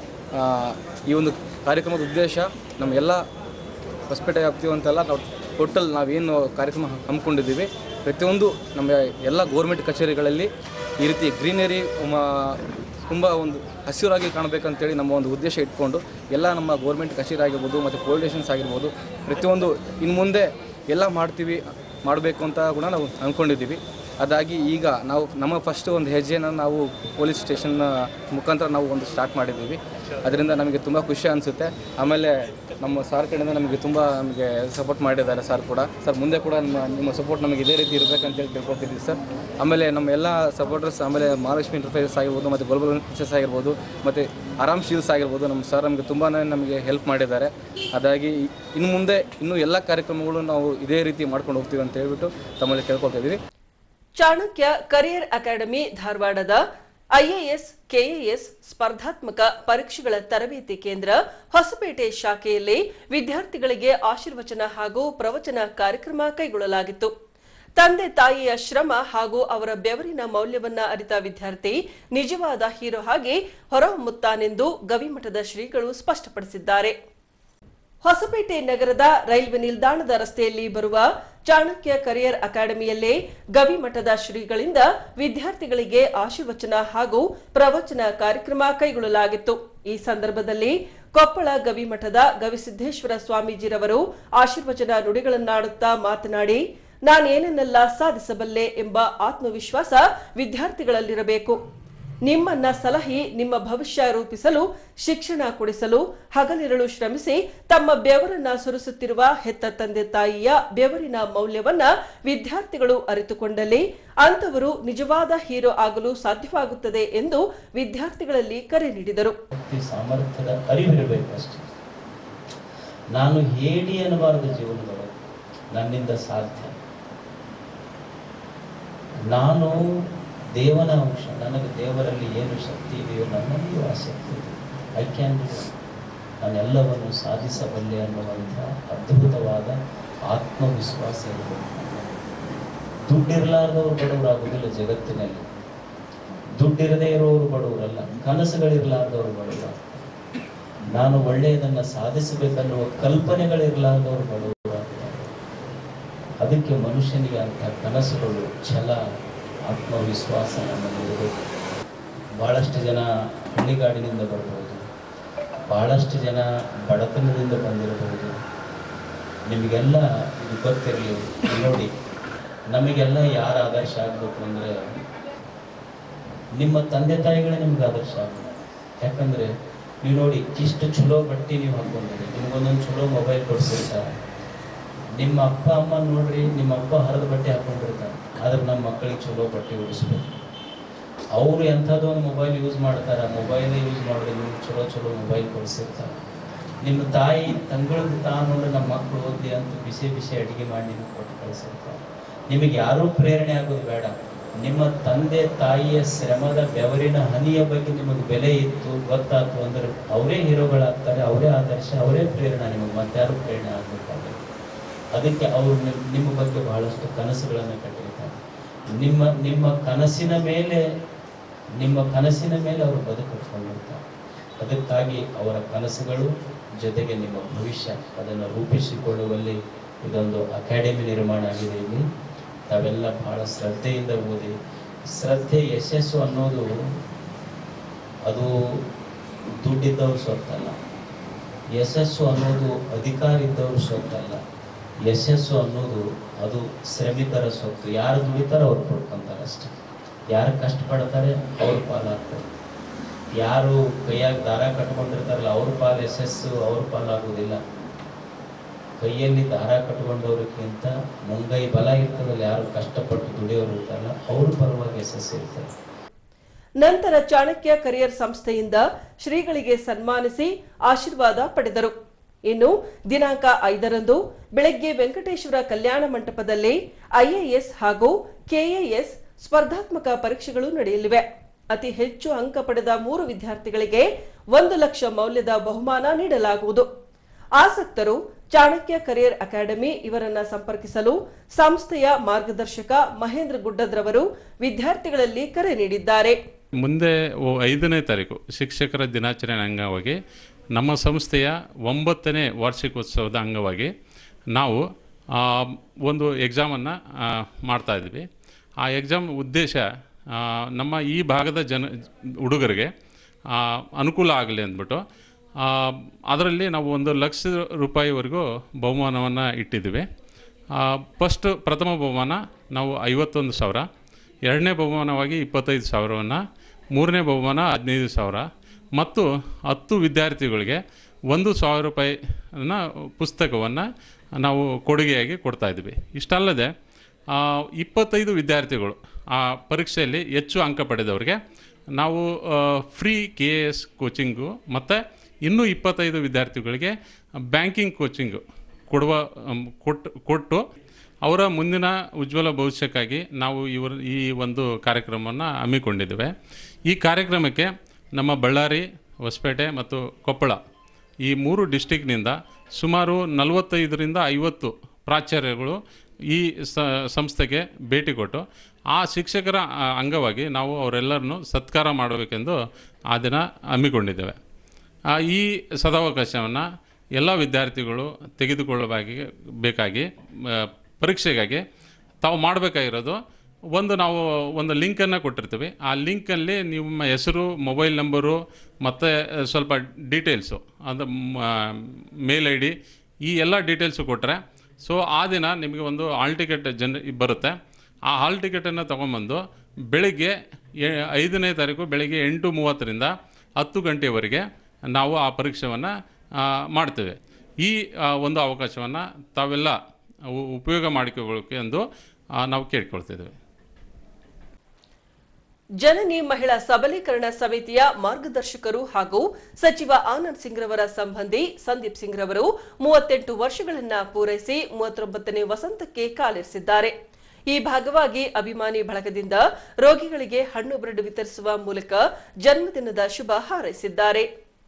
ಈ ಒಂದು ಕಾರ್ಯಕ್ರಮದ ಉದ್ದೇಶ ನಮ್ಮ ಎಲ್ಲ ಹೊಸಪೇಟೆ ವ್ಯಾಪ್ತಿ ಅಂತೆಲ್ಲ ನಾವು ಟೋಟಲ್ ನಾವೇನು ಕಾರ್ಯಕ್ರಮ ಹಮ್ಮಿಕೊಂಡಿದ್ದೀವಿ ಪ್ರತಿಯೊಂದು ನಮ್ಮ ಎಲ್ಲ ಗೋರ್ಮೆಂಟ್ ಕಚೇರಿಗಳಲ್ಲಿ ಈ ರೀತಿ ಗ್ರೀನರಿ ತುಂಬ ಒಂದು ಹಸಿರಾಗಿ ಕಾಣಬೇಕಂತೇಳಿ ನಮ್ಮ ಒಂದು ಉದ್ದೇಶ ಇಟ್ಕೊಂಡು ಎಲ್ಲ ನಮ್ಮ ಗೋರ್ಮೆಂಟ್ ಕಚೇರಿ ಆಗಿರ್ಬೋದು ಮತ್ತು ಪೊಲೀಸ್ ಸ್ಟೇಷನ್ಸ್ ಆಗಿರ್ಬೋದು ಪ್ರತಿಯೊಂದು ಇನ್ನು ಮುಂದೆ ಎಲ್ಲ ಮಾಡ್ತೀವಿ ಮಾಡಬೇಕು ಅಂತ ಕೂಡ ನಾವು ಅಂದ್ಕೊಂಡಿದ್ದೀವಿ ಅದಾಗಿ ಈಗ ನಾವು ನಮ್ಮ ಫಸ್ಟ್ ಒಂದು ಹೆಜ್ಜೆನ ನಾವು ಪೊಲೀಸ್ ಸ್ಟೇಷನ್ ಮುಖಾಂತರ ನಾವು ಒಂದು ಸ್ಟಾರ್ಟ್ ಮಾಡಿದ್ದೀವಿ ಅದರಿಂದ ನಮಗೆ ತುಂಬ ಖುಷಿ ಅನಿಸುತ್ತೆ ಆಮೇಲೆ ನಮ್ಮ ಸಾರ್ ಕಡೆಯಿಂದ ನಮಗೆ ತುಂಬ ನಮಗೆ ಸಪೋರ್ಟ್ ಮಾಡಿದ್ದಾರೆ ಸರ್ ಕೂಡ ಸರ್ ಮುಂದೆ ಕೂಡ ನಿಮ್ಮ ನಿಮ್ಮ ಸಪೋರ್ಟ್ ನಮಗೆ ಇದೇ ರೀತಿ ಇರಬೇಕಂತೇಳಿ ಕೇಳ್ಕೊತಿದ್ದೀವಿ ಸರ್ ಆಮೇಲೆ ನಮ್ಮ ಎಲ್ಲ ಸಪೋರ್ಟರ್ಸ್ ಆಮೇಲೆ ಮಹಾಲಕ್ಷ್ಮಿ ಎಂಟರ್ಪ್ರೈಸಸ್ ಆಗಿರ್ಬೋದು ಮತ್ತು ಗ್ಲೋಬಲ್ ಇನ್ಸಸ್ ಆಗಿರ್ಬೋದು ಮತ್ತು ಆರಾಮ್ ಶೀಲ್ಸ್ ಆಗಿರ್ಬೋದು ನಮ್ಮ ಸರ್ ನಮಗೆ ತುಂಬಾ ನಮಗೆ ಹೆಲ್ಪ್ ಮಾಡಿದ್ದಾರೆ ಅದಾಗಿ ಇನ್ನು ಮುಂದೆ ಇನ್ನೂ ಎಲ್ಲ ಕಾರ್ಯಕ್ರಮಗಳು ನಾವು ಇದೇ ರೀತಿ ಮಾಡ್ಕೊಂಡು ಹೋಗ್ತೀವಿ ಅಂತ ಹೇಳ್ಬಿಟ್ಟು ತಮ್ಮಲ್ಲಿ ಕೇಳ್ಕೊತಾ ಇದ್ದೀವಿ ಚಾಣಕ್ಯ ಕರಿಯರ್ ಅಕಾಡೆಮಿ ಧಾರವಾಡದ ಐಎಎಸ್ ಕೆಎಎಸ್ ಸ್ಪರ್ಧಾತ್ಮಕ ಪರೀಕ್ಷೆಗಳ ತರಬೇತಿ ಕೇಂದ್ರ ಹೊಸಪೇಟೆ ಶಾಖೆಯಲ್ಲಿ ವಿದ್ಯಾರ್ಥಿಗಳಿಗೆ ಆಶೀರ್ವಚನ ಹಾಗೂ ಪ್ರವಚನ ಕಾರ್ಯಕ್ರಮ ಕೈಗೊಳ್ಳಲಾಗಿತ್ತು ತಂದೆ ತಾಯಿಯ ಶ್ರಮ ಹಾಗೂ ಅವರ ಬೆವರಿನ ಮೌಲ್ಯವನ್ನ ಅರಿತ ವಿದ್ಯಾರ್ಥಿ ನಿಜವಾದ ಹೀರೋ ಆಗಿ ಹೊರಹೊಮ್ಮುತ್ತಾನೆಂದು ಗವಿಮಠದ ಶ್ರೀಗಳು ಸ್ಪಷ್ಟಪಡಿಸಿದ್ದಾರೆ ಹೊಸಪೇಟೆ ನಗರದ ರೈಲ್ವೆ ನಿಲ್ದಾಣದ ರಸ್ತೆಯಲ್ಲಿ ಬರುವ ಚಾಣಕ್ಯ ಕರಿಯರ್ ಅಕಾಡೆಮಿಯಲ್ಲೇ ಗವಿಮಠದ ಶ್ರೀಗಳಿಂದ ವಿದ್ಯಾರ್ಥಿಗಳಿಗೆ ಆಶೀರ್ವಚನ ಹಾಗೂ ಪ್ರವಚನ ಕಾರ್ಯಕ್ರಮ ಕೈಗೊಳ್ಳಲಾಗಿತ್ತು ಈ ಸಂದರ್ಭದಲ್ಲಿ ಕೊಪ್ಪಳ ಗವಿಮಠದ ಗವಿಸಿದ್ದೇಶ್ವರ ಸ್ವಾಮೀಜಿರವರು ಆಶೀರ್ವಚನ ನುಡಿಗಳನ್ನಾಡುತ್ತಾ ಮಾತನಾಡಿ ನಾನೇನನ್ನೆಲ್ಲ ಸಾಧಿಸಬಲ್ಲೆ ಎಂಬ ಆತ್ಮವಿಶ್ವಾಸ ವಿದ್ಯಾರ್ಥಿಗಳಲ್ಲಿರಬೇಕು ನಿಮ್ಮನ್ನ ಸಲಹಿ ನಿಮ್ಮ ಭವಿಷ್ಯ ರೂಪಿಸಲು ಶಿಕ್ಷಣ ಕೊಡಿಸಲು ಹಗಲಿರಳು ಶ್ರಮಿಸಿ ತಮ್ಮ ಬೆವರನ್ನ ಸುರಿಸುತ್ತಿರುವ ಹೆತ್ತ ತಂದೆ ತಾಯಿಯ ಬೆವರಿನ ಮೌಲ್ಯವನ್ನ ವಿದ್ಯಾರ್ಥಿಗಳು ಅರಿತುಕೊಂಡಲ್ಲಿ ಅಂತವರು ನಿಜವಾದ ಹೀರೋ ಆಗಲು ಸಾಧ್ಯವಾಗುತ್ತದೆ ಎಂದು ವಿದ್ಯಾರ್ಥಿಗಳಲ್ಲಿ ಕರೆ ನೀಡಿದರು ಶಕ್ತಿ ಸಾಮರ್ಥ್ಯದ ಅರಿವಿರಬೇಕು ಅಷ್ಟೇ ನಾನು ಹೇಳಿ ಅನ್ನಬಾರದು ಜೀವನದೊಳಗೆ ನನ್ನಿಂದ ಸಾಧ್ಯ ನಾನು ದೇವನ ಅಂಶ ನನಗೆ ದೇವರಲ್ಲಿ ಏನು ಶಕ್ತಿ ಇದೆಯೋ ನನ್ನಲ್ಲಿಯೂ ಆ ಶಕ್ತಿ ಇದೆ ಐ ಕ್ಯಾನ್ ಡು ನಾನೆಲ್ಲವನ್ನು ಸಾಧಿಸಬಲ್ಲೆ ಅನ್ನುವಂಥ ಅದ್ಭುತವಾದ ಆತ್ಮವಿಶ್ವಾಸ ಇರಬೇಕು ದುಡ್ಡಿರಲಾರ್ದವರು ಬಡವರಾಗುವುದಿಲ್ಲ ಜಗತ್ತಿನಲ್ಲಿ ದುಡ್ಡಿರದೇ ಇರೋರು ಬಡವರಲ್ಲ ಕನಸುಗಳಿರಲಾರ್ದವರು ಬಡವರು ನಾನು ಒಳ್ಳೆಯದನ್ನು ಸಾಧಿಸಬೇಕನ್ನುವ ಕಲ್ಪನೆಗಳಿರಲಾರ್ದವರು ಬಡವರಾಗ್ತಾರೆ ಅದಕ್ಕೆ ಮನುಷ್ಯನಿಗೆ ಅಂಥ ಕನಸುಗಳು ಛಲ ಆತ್ಮವಿಶ್ವಾಸ ನಮ್ಮಲ್ಲಿ ಇರಬೇಕು ಭಾಳಷ್ಟು ಜನ ಹಳ್ಳಿಗಾಡಿನಿಂದ ಬರ್ಬೋದು ಭಾಳಷ್ಟು ಜನ ಬಡತನದಿಂದ ಬಂದಿರಬಹುದು ನಿಮಗೆಲ್ಲ ಇದು ಗೊತ್ತಿರಲಿ ನೋಡಿ ನಮಗೆಲ್ಲ ಯಾರು ಆದರ್ಶ ಆಗಬೇಕು ಅಂದರೆ ನಿಮ್ಮ ತಂದೆ ತಾಯಿಗಳೇ ನಿಮ್ಗೆ ಆದರ್ಶ ಆಗಬೇಕು ಯಾಕಂದರೆ ನೀವು ನೋಡಿ ಇಷ್ಟು ಚಲೋ ಬಟ್ಟೆ ನೀವು ಹಾಕೊಂಡಿರಿ ನಿಮ್ಗೊಂದೊಂದು ಚಲೋ ಮೊಬೈಲ್ ಕೊಡ್ಸಿರ್ತಾರೆ ನಿಮ್ಮ ಅಪ್ಪ ಅಮ್ಮ ನೋಡ್ರಿ ನಿಮ್ಮ ಅಪ್ಪ ಹರಿದ ಬಟ್ಟೆ ಹಾಕೊಂಡಿರ್ತಾರೆ ಆದ್ರೆ ನಮ್ಮ ಮಕ್ಕಳಿಗೆ ಚಲೋ ಬಟ್ಟೆ ಉಡಿಸ್ಬೇಕು ಅವರು ಎಂಥದ್ದು ಒಂದು ಮೊಬೈಲ್ ಯೂಸ್ ಮಾಡ್ತಾರೆ ಮೊಬೈಲ್ ಯೂಸ್ ಮಾಡಿದ್ರೆ ನಿಮ್ಗೆ ಚಲೋ ಚಲೋ ಮೊಬೈಲ್ ಕೊಡಿಸಿರ್ತಾರೆ ನಿಮ್ಮ ತಾಯಿ ತಂಗಳದ್ದು ತಾನು ನೋಡ್ರಿ ನಮ್ಮ ಮಕ್ಕಳು ಓದಿ ಅಂತ ಬಿಸಿ ಬಿಸಿ ಅಡುಗೆ ಮಾಡಿ ನಿಮಗೆ ಕೊಟ್ಟು ಕಳಿಸಿರ್ತಾರೆ ನಿಮಗೆ ಯಾರೂ ಪ್ರೇರಣೆ ಆಗೋದು ಬೇಡ ನಿಮ್ಮ ತಂದೆ ತಾಯಿಯ ಶ್ರಮದ ಬೆವರಿನ ಹನಿಯ ಬಗ್ಗೆ ನಿಮಗೆ ಬೆಲೆ ಇತ್ತು ಗೊತ್ತಾಯ್ತು ಅಂದ್ರೆ ಅವರೇ ಹೀರೋಗಳಾಗ್ತಾರೆ ಅವರೇ ಆದರ್ಶ ಅವರೇ ಪ್ರೇರಣೆ ನಿಮಗೆ ಮತ್ತಾರು ಪ್ರೇರಣೆ ಆಗಬೇಕಾಗುತ್ತೆ ಅದಕ್ಕೆ ಅವರು ನಿಮ್- ನಿಮ್ಮ ಬಗ್ಗೆ ಬಹಳಷ್ಟು ಕನಸುಗಳನ್ನು ಕಟ್ಟಿರ್ತಾರೆ ನಿಮ್ಮ ನಿಮ್ಮ ಕನಸಿನ ಮೇಲೆ ನಿಮ್ಮ ಕನಸಿನ ಮೇಲೆ ಅವರು ಬದುಕಿಟ್ಕೊಂಡಿರ್ತಾರೆ ಅದಕ್ಕಾಗಿ ಅವರ ಕನಸುಗಳು ಜೊತೆಗೆ ನಿಮ್ಮ ಭವಿಷ್ಯ ಅದನ್ನು ರೂಪಿಸಿಕೊಳ್ಳುವಲ್ಲಿ ಇದೊಂದು ಅಕಾಡೆಮಿ ನಿರ್ಮಾಣ ಆಗಿದೆ ಇಲ್ಲಿ ತಾವೆಲ್ಲ ಬಹಳ ಶ್ರದ್ಧೆಯಿಂದ ಓದಿ ಶ್ರದ್ಧೆ ಯಶಸ್ಸು ಅನ್ನೋದು ಅದು ದುಡ್ಡಿದ್ದವ್ರ ಸೊತ್ತಲ್ಲ ಯಶಸ್ಸು ಅನ್ನೋದು ಅಧಿಕಾರ ಇದ್ದವ್ರ ಸೊತ್ತಲ್ಲ ಯಶಸ್ಸು ಅನ್ನೋದು ಅದು ಶ್ರಮಿಕರ ಸೊತ್ತು ಯಾರು ದುಡಿತಾರೋ ಅವ್ರು ಪಡ್ಕೊಂತಾರೆ ಅಷ್ಟೇ ಯಾರು ಕಷ್ಟಪಡ್ತಾರೆ ಅವ್ರ ಪಾಲಾಗ್ತದೆ ಯಾರು ಕೈಯಾಗ ದಾರ ಕಟ್ಕೊಂಡಿರ್ತಾರಲ್ಲ ಅವ್ರ ಪಾಲು ಯಶಸ್ಸು ಅವ್ರ ಪಾಲಾಗೋದಿಲ್ಲ ಕೈಯಲ್ಲಿ ದಾರ ಕಟ್ಕೊಂಡವ್ರಿಗಿಂತ ಮುಂಗೈ ಬಲ ಇರ್ತದಲ್ಲ ಯಾರು ಕಷ್ಟಪಟ್ಟು ದುಡಿಯೋರು ಇರ್ತಾರಲ್ಲ ಅವ್ರ ಪರವಾಗಿ ಯಶಸ್ಸು ಇರ್ತದೆ ನಂತರ ಚಾಣಕ್ಯ ಕರಿಯರ್ ಸಂಸ್ಥೆಯಿಂದ ಶ್ರೀಗಳಿಗೆ ಸನ್ಮಾನಿಸಿ ಆಶೀರ್ವಾದ ಪಡೆದರು ಇನ್ನು ದಿನಾಂಕ ಐದರಂದು ಬೆಳಗ್ಗೆ ವೆಂಕಟೇಶ್ವರ ಕಲ್ಯಾಣ ಮಂಟಪದಲ್ಲಿ ಐಎಎಸ್ ಹಾಗೂ ಕೆಎಎಸ್ ಸ್ಪರ್ಧಾತ್ಮಕ ಪರೀಕ್ಷೆಗಳು ನಡೆಯಲಿವೆ ಅತಿ ಹೆಚ್ಚು ಅಂಕ ಪಡೆದ ಮೂರು ವಿದ್ಯಾರ್ಥಿಗಳಿಗೆ ಒಂದು ಲಕ್ಷ ಮೌಲ್ಯದ ಬಹುಮಾನ ನೀಡಲಾಗುವುದು ಆಸಕ್ತರು ಚಾಣಕ್ಯ ಕರಿಯರ್ ಅಕಾಡೆಮಿ ಇವರನ್ನ ಸಂಪರ್ಕಿಸಲು ಸಂಸ್ಥೆಯ ಮಾರ್ಗದರ್ಶಕ ಮಹೇಂದ್ರ ಗುಡ್ಡದ್ರವರು ವಿದ್ಯಾರ್ಥಿಗಳಲ್ಲಿ ಕರೆ ನೀಡಿದ್ದಾರೆ ಮುಂದೆ ಓ ಐದನೇ ತಾರೀಕು ಶಿಕ್ಷಕರ ದಿನಾಚರಣೆ ಅಂಗವಾಗಿ ನಮ್ಮ ಸಂಸ್ಥೆಯ ಒಂಬತ್ತನೇ ವಾರ್ಷಿಕೋತ್ಸವದ ಅಂಗವಾಗಿ ನಾವು ಆ, ಒಂದು ಎಕ್ಸಾಮನ್ನು ಮಾಡ್ತಾ ಇದ್ವಿ ಆ ಎಕ್ಸಾಮ್ ಉದ್ದೇಶ ಆ, ನಮ್ಮ ಈ ಭಾಗದ ಜನ ಹುಡುಗರಿಗೆ ಆ, ಅನುಕೂಲ ಆಗಲಿ ಅಂದ್ಬಿಟ್ಟು ಅದರಲ್ಲಿ ನಾವು ಒಂದು ಲಕ್ಷ ರೂಪಾಯಿವರೆಗೂ ಬಹುಮಾನವನ್ನು ಇಟ್ಟಿದ್ದೀವಿ ಫಸ್ಟ್ ಪ್ರಥಮ ಬಹುಮಾನ ನಾವು ಐವತ್ತೊಂದು ಸಾವಿರ ಎರಡನೇ ಬಹುಮಾನವಾಗಿ ಇಪ್ಪತ್ತೈದು ಸಾವಿರವನ್ನು ಮೂರನೇ ಬಹುಮಾನ ಹದಿನೈದು ಸಾವಿರ ಮತ್ತು ಹತ್ತು ವಿದ್ಯಾರ್ಥಿಗಳಿಗೆ ಒಂದು ಸಾವಿರ ರೂಪಾಯಿನ ಪುಸ್ತಕವನ್ನು ನಾವು ಕೊಡುಗೆಯಾಗಿ ಕೊಡ್ತಾ ಇದ್ವಿ ಇಷ್ಟಲ್ಲದೆ ಆ, ಇಪ್ಪತ್ತೈದು ವಿದ್ಯಾರ್ಥಿಗಳು ಆ ಪರೀಕ್ಷೆಯಲ್ಲಿ ಹೆಚ್ಚು ಅಂಕ ಪಡೆದವರಿಗೆ ನಾವು free K A S coaching ಮತ್ತು ಇನ್ನೂ ಇಪ್ಪತ್ತೈದು ವಿದ್ಯಾರ್ಥಿಗಳಿಗೆ ಬ್ಯಾಂಕಿಂಗ್ ಕೋಚಿಂಗು ಕೊಡುವ ಅಮ್, ಕೊಟ್ಟು ಕೊಟ್ಟು ಅವರ ಮುಂದಿನ ಉಜ್ವಲ ಭವಿಷ್ಯಕ್ಕಾಗಿ ನಾವು ಇವರು ಈ ಒಂದು ಕಾರ್ಯಕ್ರಮವನ್ನು ಹಮ್ಮಿಕೊಂಡಿದ್ದೇವೆ ಈ ಕಾರ್ಯಕ್ರಮಕ್ಕೆ ನಮ್ಮ ಬಳ್ಳಾರಿ ಹೊಸಪೇಟೆ ಮತ್ತು ಕೊಪ್ಪಳ ಈ ಮೂರು ಡಿಸ್ಟಿಕ್ನಿಂದ ಸುಮಾರು ನಲವತ್ತೈದರಿಂದ ಐವತ್ತು ಪ್ರಾಚಾರ್ಯಗಳು ಈ ಸ ಸಂಸ್ಥೆಗೆ ಭೇಟಿ ಕೊಟ್ಟು ಆ ಶಿಕ್ಷಕರ ಆ, ಅಂಗವಾಗಿ ನಾವು ಅವರೆಲ್ಲರನ್ನು ಸತ್ಕಾರ ಮಾಡಬೇಕೆಂದು ಆ ದಿನ ಹಮ್ಮಿಕೊಂಡಿದ್ದೇವೆ ಆ, ಈ ಸದಾವಕಾಶವನ್ನು ಎಲ್ಲ ವಿದ್ಯಾರ್ಥಿಗಳು ತೆಗೆದುಕೊಳ್ಳಬೇಕಾಗಿ ಬೇಕಾಗಿ ಆ, ಪರೀಕ್ಷೆಗಾಗಿ ತಾವು ಮಾಡಬೇಕಾಗಿರೋದು ಒಂದು ನಾವು ಒಂದು ಲಿಂಕನ್ನು ಕೊಟ್ಟಿರ್ತೀವಿ ಆ ಲಿಂಕಲ್ಲಿ ನಿಮ್ಮ ಹೆಸರು ಮೊಬೈಲ್ ನಂಬರು ಮತ್ತು ಸ್ವಲ್ಪ ಡೀಟೇಲ್ಸು ಅದು ಮೇಲ್ ಐ ಡಿ ಈ ಎಲ್ಲ ಡೀಟೇಲ್ಸು ಕೊಟ್ಟರೆ ಸೊ ಆ ದಿನ ನಿಮಗೆ ಒಂದು ಹಾಲ್ ಟಿಕೆಟ್ ಜನ ಬರುತ್ತೆ ಆ ಹಾಲ್ ಟಿಕೆಟನ್ನು ತೊಗೊಂಬಂದು ಬೆಳಿಗ್ಗೆ ಎ- ಐದನೇ ತಾರೀಕು ಬೆಳಿಗ್ಗೆ ಎಂಟು ಮೂವತ್ತರಿಂದ ಹತ್ತು ಗಂಟೆವರೆಗೆ ನಾವು ಆ ಪರೀಕ್ಷೆಯನ್ನು ಮಾಡ್ತೇವೆ ಈ ಆ, ಒಂದು ಅವಕಾಶವನ್ನು ತಾವೆಲ್ಲ ಉ- ಉಪಯೋಗ ಮಾಡಿಕೊಳ್ಳೋಕೆ ಎಂದು ಆ, ನಾವು ಕೇಳ್ಕೊಳ್ತಿದ್ದೇವೆ ಜನನಿ ಮಹಿಳಾ ಸಬಲೀಕರಣ ಸಮಿತಿಯ ಮಾರ್ಗದರ್ಶಕರು ಹಾಗೂ ಸಚಿವ ಆನಂದ್ ಸಿಂಗ್ ರವರ ಸಂಬಂಧಿ ಸಂದೀಪ್ ಸಿಂಗ್ ರವರು ಮೂವತ್ತೆಂಟು ವರ್ಷಗಳನ್ನ ಪೂರೈಸಿ ಮೂವತ್ತೊಂಬತ್ತನೇ ವಸಂತಕ್ಕೆ ಕಾಲಿರಿಸಿದ್ದಾರೆ ಈ ಭಾಗವಾಗಿ ಅಭಿಮಾನಿ ಬಳಗದಿಂದ ರೋಗಿಗಳಿಗೆ ಹಣ್ಣು ಬ್ರೆಡ್ ವಿತರಿಸುವ ಮೂಲಕ ಜನ್ಮದಿನದ ಶುಭ ಹಾರೈಸಿದ್ದಾರೆ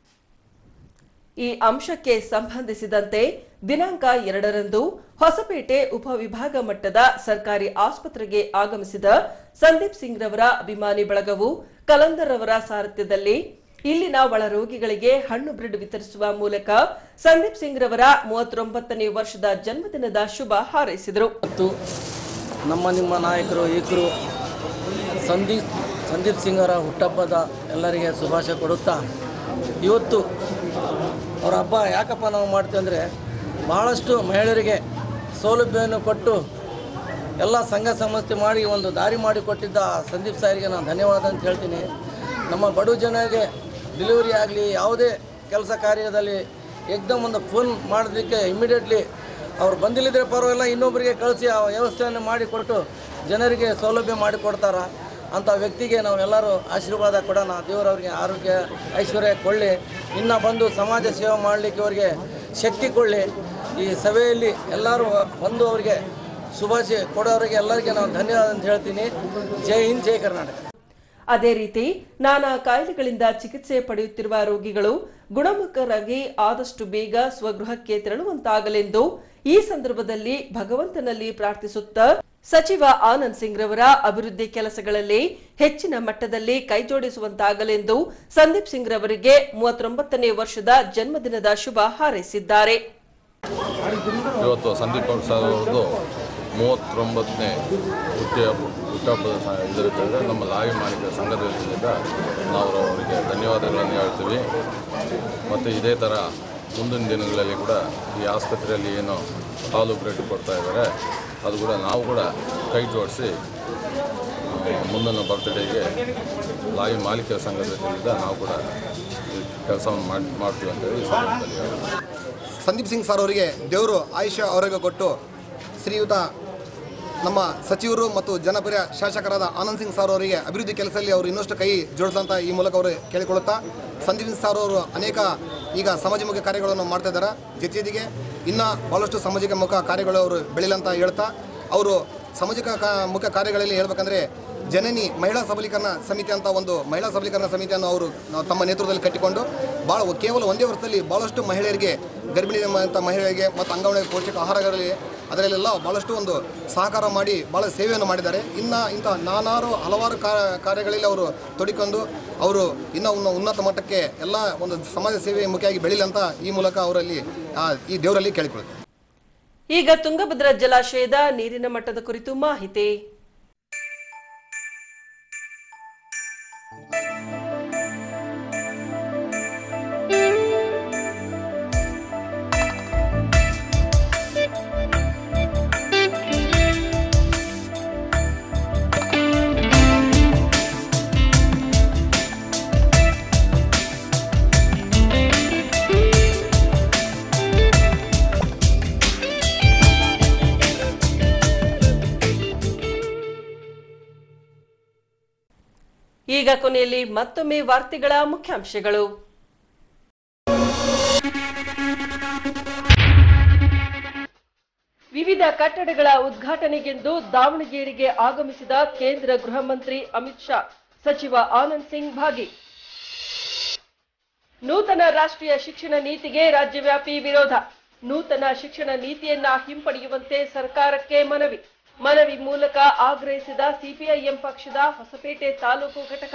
ಈ ಅಂಶಕ್ಕೆ ಸಂಬಂಧಿಸಿದಂತೆ ದಿನಾಂಕ ಎರಡರಂದು ಹೊಸಪೇಟೆ ಉಪವಿಭಾಗ ಮಟ್ಟದ ಸರ್ಕಾರಿ ಆಸ್ಪತ್ರೆಗೆ ಆಗಮಿಸಿದ ಸಂದೀಪ್ ಸಿಂಗ್ ರವರ ಅಭಿಮಾನಿ ಬಳಗವು ಕಲಂದರ್ ಅವರ ಸಾರಥ್ಯದಲ್ಲಿ ಇಲ್ಲಿನ ಒಳ ರೋಗಿಗಳಿಗೆ ಹಣ್ಣು ಬ್ರೆಡ್ ವಿತರಿಸುವ ಮೂಲಕ ಸಂದೀಪ್ ಸಿಂಗ್ ರವರ ಮೂವತ್ತೊಂಬತ್ತನೇ ವರ್ಷದ ಜನ್ಮದಿನದ ಶುಭ ಹಾರೈಸಿದರು ಮತ್ತು ನಮ್ಮ ನಿಮ್ಮ ನಾಯಕರು ಏಕರು ಸಂದೀಪ್ ಸಂದೀಪ್ ಸಿಂಗ್ ಅವರ ಹುಟ್ಟಹಬ್ಬದ ಎಲ್ಲರಿಗೆ ಶುಭಾಶಯ ಕೊಡುತ್ತಾ ಇವತ್ತು ಅವರ ಹಬ್ಬ ಯಾಕಪ್ಪ ನಾವು ಮಾಡ್ತೀವಿ ಅಂದರೆ ಬಹಳಷ್ಟು ಮಹಿಳೆಯರಿಗೆ ಸೌಲಭ್ಯವನ್ನು ಕೊಟ್ಟು ಎಲ್ಲ ಸಂಘ ಸಂಸ್ಥೆ ಮಾಡಿ ಒಂದು ದಾರಿ ಮಾಡಿಕೊಟ್ಟಿದ್ದ ಸಂದೀಪ್ ಸಾರಿಗೆ ನಾನು ಧನ್ಯವಾದ ಅಂತ ಹೇಳ್ತೀನಿ ನಮ್ಮ ಬಡ ಜನರಿಗೆ ಡೆಲಿವರಿ ಆಗಲಿ ಯಾವುದೇ ಕೆಲಸ ಕಾರ್ಯದಲ್ಲಿ ಏಕ್ದಮ್ ಒಂದು ಫೋನ್ ಮಾಡೋದಕ್ಕೆ ಇಮಿಡಿಯೇಟ್ಲಿ ಅವ್ರು ಬಂದಿಲ್ಲಿದ್ರೆ ಪರವಾಗಿಲ್ಲ ಇನ್ನೊಬ್ಬರಿಗೆ ಕಳಿಸಿ ಆ ವ್ಯವಸ್ಥೆಯನ್ನು ಮಾಡಿಕೊಟ್ಟು ಜನರಿಗೆ ಸೌಲಭ್ಯ ಮಾಡಿಕೊಡ್ತಾರ ಅಂಥ ವ್ಯಕ್ತಿಗೆ ನಾವೆಲ್ಲರೂ ಆಶೀರ್ವಾದ ಕೊಡೋಣ ದೇವರವ್ರಿಗೆ ಆರೋಗ್ಯ ಐಶ್ವರ್ಯ ಕೊಳ್ಳಿ ಇನ್ನು ಬಂದು ಸಮಾಜ ಸೇವೆ ಮಾಡಲಿಕ್ಕೆ ಅವರಿಗೆ ಶಕ್ತಿ ಕೊಳ್ಳಿ ಈ ಸಭೆಯಲ್ಲಿ ಎಲ್ಲರೂ ಬಂದು ಅವರಿಗೆ ಶುಭಾಶಯ ಕೊಡೋರಿಗೆ ಎಲ್ಲರಿಗೆ ನಾನು ಧನ್ಯವಾದ ಅಂತ ಹೇಳ್ತೀನಿ ಜೈ ಹಿಂದ್ ಜೈ ಕರ್ನಾಟಕ ಅದೇ ರೀತಿ ನಾನಾ ಕಾಯಿಲೆಗಳಿಂದ ಚಿಕಿತ್ಸೆ ಪಡೆಯುತ್ತಿರುವ ರೋಗಿಗಳು ಗುಣಮುಖರಾಗಿ ಆದಷ್ಟು ಬೇಗ ಸ್ವಗೃಹಕ್ಕೆ ತೆರಳುವಂತಾಗಲೆಂದು ಈ ಸಂದರ್ಭದಲ್ಲಿ ಭಗವಂತನಲ್ಲಿ ಪ್ರಾರ್ಥಿಸುತ್ತಾ ಸಚಿವ ಆನಂದ್ ಸಿಂಗ್ ರವರ ಅಭಿವೃದ್ಧಿ ಕೆಲಸಗಳಲ್ಲಿ ಹೆಚ್ಚಿನ ಮಟ್ಟದಲ್ಲಿ ಕೈಜೋಡಿಸುವಂತಾಗಲೆಂದು ಸಂದೀಪ್ ಸಿಂಗ್ ರವರಿಗೆ ಮೂವತ್ತೊಂಬತ್ತನೇ ವರ್ಷದ ಜನ್ಮದಿನದ ಶುಭ ಹಾರೈಸಿದ್ದಾರೆ ಇವತ್ತು ಸಂದೀಪ್ ಅವ್ರ ಸರ್ ಅವ್ರದ್ದು ಮೂವತ್ತೊಂಬತ್ತನೇ ಹುಟ್ಟಿ ಹಬ್ಬ ಹುಟ್ಟುಹಬ್ಬದ ಸ ಇದರಿಂದ ನಮ್ಮ ಲಾವಿ ಮಾಲೀಕರ ಸಂಘದ ವತಿಯಿಂದ ನಾವು ಅವರಿಗೆ ಧನ್ಯವಾದಗಳನ್ನು ಹೇಳ್ತೀವಿ ಮತ್ತು ಇದೇ ಥರ ಮುಂದಿನ ದಿನಗಳಲ್ಲಿ ಕೂಡ ಈ ಆಸ್ಪತ್ರೆಯಲ್ಲಿ ಏನು ಹಾಲು ಬ್ರೆಡ್ ಕೊಡ್ತಾ ಇದ್ದಾರೆ ಅದು ಕೂಡ ನಾವು ಕೂಡ ಕೈ ಜೋಡಿಸಿ ಆ, ಮುಂದಿನ ಬರ್ತ್ಡೇಗೆ ಲಾವಿ ಮಾಲೀಕರ ಸಂಘದ ವತಿಯಿಂದ ನಾವು ಕೂಡ ಈ ಕೆಲಸವನ್ನು ಮಾಡಿ ಮಾಡ್ತೀವಿ ಅಂತೇಳಿ ಈ ಸಂದರ್ಭದಲ್ಲಿ ಹೇಳ್ತೀನಿ. ಸಂದೀಪ್ ಸಿಂಗ್ ಸರ್ ಅವರಿಗೆ ದೇವರು ಆಯುಷ್ಯ ಆರೋಗ್ಯ ಕೊಟ್ಟು ಶ್ರೀಯುತ ನಮ್ಮ ಸಚಿವರು ಮತ್ತು ಜನಪ್ರಿಯ ಶಾಸಕರಾದ ಆನಂದ್ ಸಿಂಗ್ ಸರ್ ಅವರಿಗೆ ಅಭಿವೃದ್ಧಿ ಕೆಲಸದಲ್ಲಿ ಅವರು ಇನ್ನಷ್ಟು ಕೈ ಜೋಡಿಸಂತ ಈ ಮೂಲಕ ಅವರು ಕೇಳಿಕೊಳ್ಳುತ್ತಾ ಸಂದೀಪ್ ಸಿಂಗ್ ಸರ್ ಅವರು ಅನೇಕ ಈಗ ಸಮಾಜಮುಖಿ ಕಾರ್ಯಗಳನ್ನು ಮಾಡ್ತಾ ಇದ್ದಾರೆ ಜೊತೆಗೆ ಇನ್ನೂ ಭಾಳಷ್ಟು ಸಾಮಾಜಿಕ ಮುಖ ಕಾರ್ಯಗಳು ಅವರು ಬೆಳಿಲಂತ ಹೇಳ್ತಾ ಅವರು ಸಾಮಾಜಿಕ ಕಾ ಮುಖ್ಯ ಕಾರ್ಯಗಳಲ್ಲಿ ಹೇಳ್ಬೇಕಂದ್ರೆ ಜನನಿ ಮಹಿಳಾ ಸಬಲೀಕರಣ ಸಮಿತಿ ಅಂತ ಒಂದು ಮಹಿಳಾ ಸಬಲೀಕರಣ ಸಮಿತಿಯನ್ನು ಅವರು ನಾವು ತಮ್ಮ ನೇತೃತ್ವದಲ್ಲಿ ಕಟ್ಟಿಕೊಂಡು ಭಾಳ ಕೇವಲ ಒಂದೇ ವರ್ಷದಲ್ಲಿ ಭಾಳಷ್ಟು ಮಹಿಳೆಯರಿಗೆ ಗರ್ಭಿಣಿ ಅಂತ ಮಹಿಳೆಯರಿಗೆ ಮತ್ತು ಅಂಗನವಾಡಿ ಪೌಷ್ಟಿಕ ಆಹಾರಗಳಲ್ಲಿ ಅದರಲ್ಲೆಲ್ಲ ಭಾಳಷ್ಟು ಒಂದು ಸಹಕಾರ ಮಾಡಿ ಭಾಳ ಸೇವೆಯನ್ನು ಮಾಡಿದ್ದಾರೆ ಇನ್ನು ಇಂಥ ನಾನಾರು ಹಲವಾರು ಕಾ- ಕಾರ್ಯಗಳಲ್ಲಿ ಅವರು ತೊಡಿಕೊಂಡು ಅವರು ಇನ್ನೂ ಉನ್ನ- ಉನ್ನತ ಮಟ್ಟಕ್ಕೆ ಎಲ್ಲ ಒಂದು ಸಮಾಜ ಸೇವೆ ಮುಖಿಯಾಗಿ ಬೆಳೀಲಿ ಅಂತ ಈ ಮೂಲಕ ಅವರಲ್ಲಿ ಆ, ಈ ದೇವರಲ್ಲಿ ಕೇಳಿಕೊಳ್ತಾರೆ ಈಗ ತುಂಗಭದ್ರಾ ಜಲಾಶಯದ ನೀರಿನ ಮಟ್ಟದ ಕುರಿತು ಮಾಹಿತಿ ಈಗ ಕೊನೆಯಲ್ಲಿ ಮತ್ತೊಮ್ಮೆ ವಾರ್ತೆಗಳ ಮುಖ್ಯಾಂಶಗಳು ವಿವಿಧ ಕಟ್ಟಡಗಳ ಉದ್ಘಾಟನೆಗೆಂದು ದಾವಣಗೆರೆಗೆ ಆಗಮಿಸಿದ ಕೇಂದ್ರ ಗೃಹ ಮಂತ್ರಿ ಅಮಿತ್ ಶಾ ಸಚಿವ ಆನಂದ್ ಸಿಂಗ್ ಭಾಗಿ ನೂತನ ರಾಷ್ಟ್ರೀಯ ಶಿಕ್ಷಣ ನೀತಿಗೆ ರಾಜ್ಯವ್ಯಾಪಿ ವಿರೋಧ ನೂತನ ಶಿಕ್ಷಣ ನೀತಿಯನ್ನ ಹಿಂಪಡೆಯುವಂತೆ ಸರ್ಕಾರಕ್ಕೆ ಮನವಿ ಮನವಿ ಮೂಲಕ ಆಗ್ರಹಿಸಿದ ಸಿಪಿಐಎಂ ಪಕ್ಷದ ಹೊಸಪೇಟೆ ತಾಲೂಕು ಘಟಕ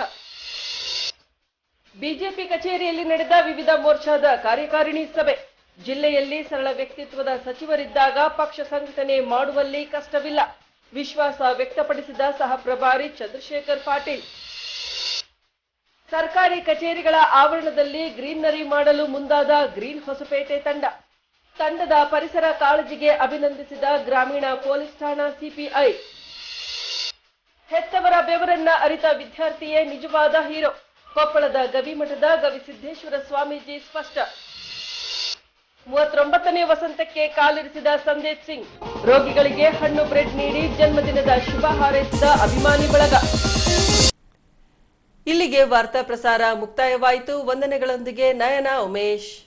ಬಿಜೆಪಿ ಕಚೇರಿಯಲ್ಲಿ ನಡೆದ ವಿವಿಧ ಮೋರ್ಚಾದ ಕಾರ್ಯಕಾರಿಣಿ ಸಭೆ ಜಿಲ್ಲೆಯಲ್ಲಿ ಸರಳ ವ್ಯಕ್ತಿತ್ವದ ಸಚಿವರಿದ್ದಾಗ ಪಕ್ಷ ಸಂಘಟನೆ ಮಾಡುವಲ್ಲಿ ಕಷ್ಟವಿಲ್ಲ ವಿಶ್ವಾಸ ವ್ಯಕ್ತಪಡಿಸಿದ ಸಹ ಪ್ರಭಾರಿ ಚಂದ್ರಶೇಖರ್ ಪಾಟೀಲ್ ಸರ್ಕಾರಿ ಕಚೇರಿಗಳ ಆವರಣದಲ್ಲಿ ಗ್ರೀನರಿ ಮಾಡಲು ಮುಂದಾದ ಗ್ರೀನ್ ಹೊಸಪೇಟೆ ತಂಡ ತಂಡದ ಪರಿಸರ ಕಾಳಜಿಗೆ ಅಭಿನಂದಿಸಿದ ಗ್ರಾಮೀಣ ಪೊಲೀಸ್ ಠಾಣಾ ಸಿಪಿಐ ಹೆತ್ತವರ ಬೆವರನ್ನ ಅರಿತ ವಿದ್ಯಾರ್ಥಿಯೇ ನಿಜವಾದ ಹೀರೋ ಕೊಪ್ಪಳದ ಗವಿಮಠದ ಗವಿಸಿದ್ದೇಶ್ವರ ಸ್ವಾಮೀಜಿ ಸ್ಪಷ್ಟ ಮೂವತ್ತೊಂಬತ್ತನೇ ವಸಂತಕ್ಕೆ ಕಾಲಿರಿಸಿದ ಸಂದೇಶ್ ಸಿಂಗ್ ರೋಗಿಗಳಿಗೆ ಹಣ್ಣು ಬ್ರೆಡ್ ನೀಡಿ ಜನ್ಮದಿನದ ಶುಭ ಹಾರೈಸಿದ ಅಭಿಮಾನಿ ಬಳಗ ಇಲ್ಲಿಗೆ ವಾರ್ತಾ ಪ್ರಸಾರ ಮುಕ್ತಾಯವಾಯಿತು ವಂದನೆಗಳೊಂದಿಗೆ ನಯನ ಉಮೇಶ್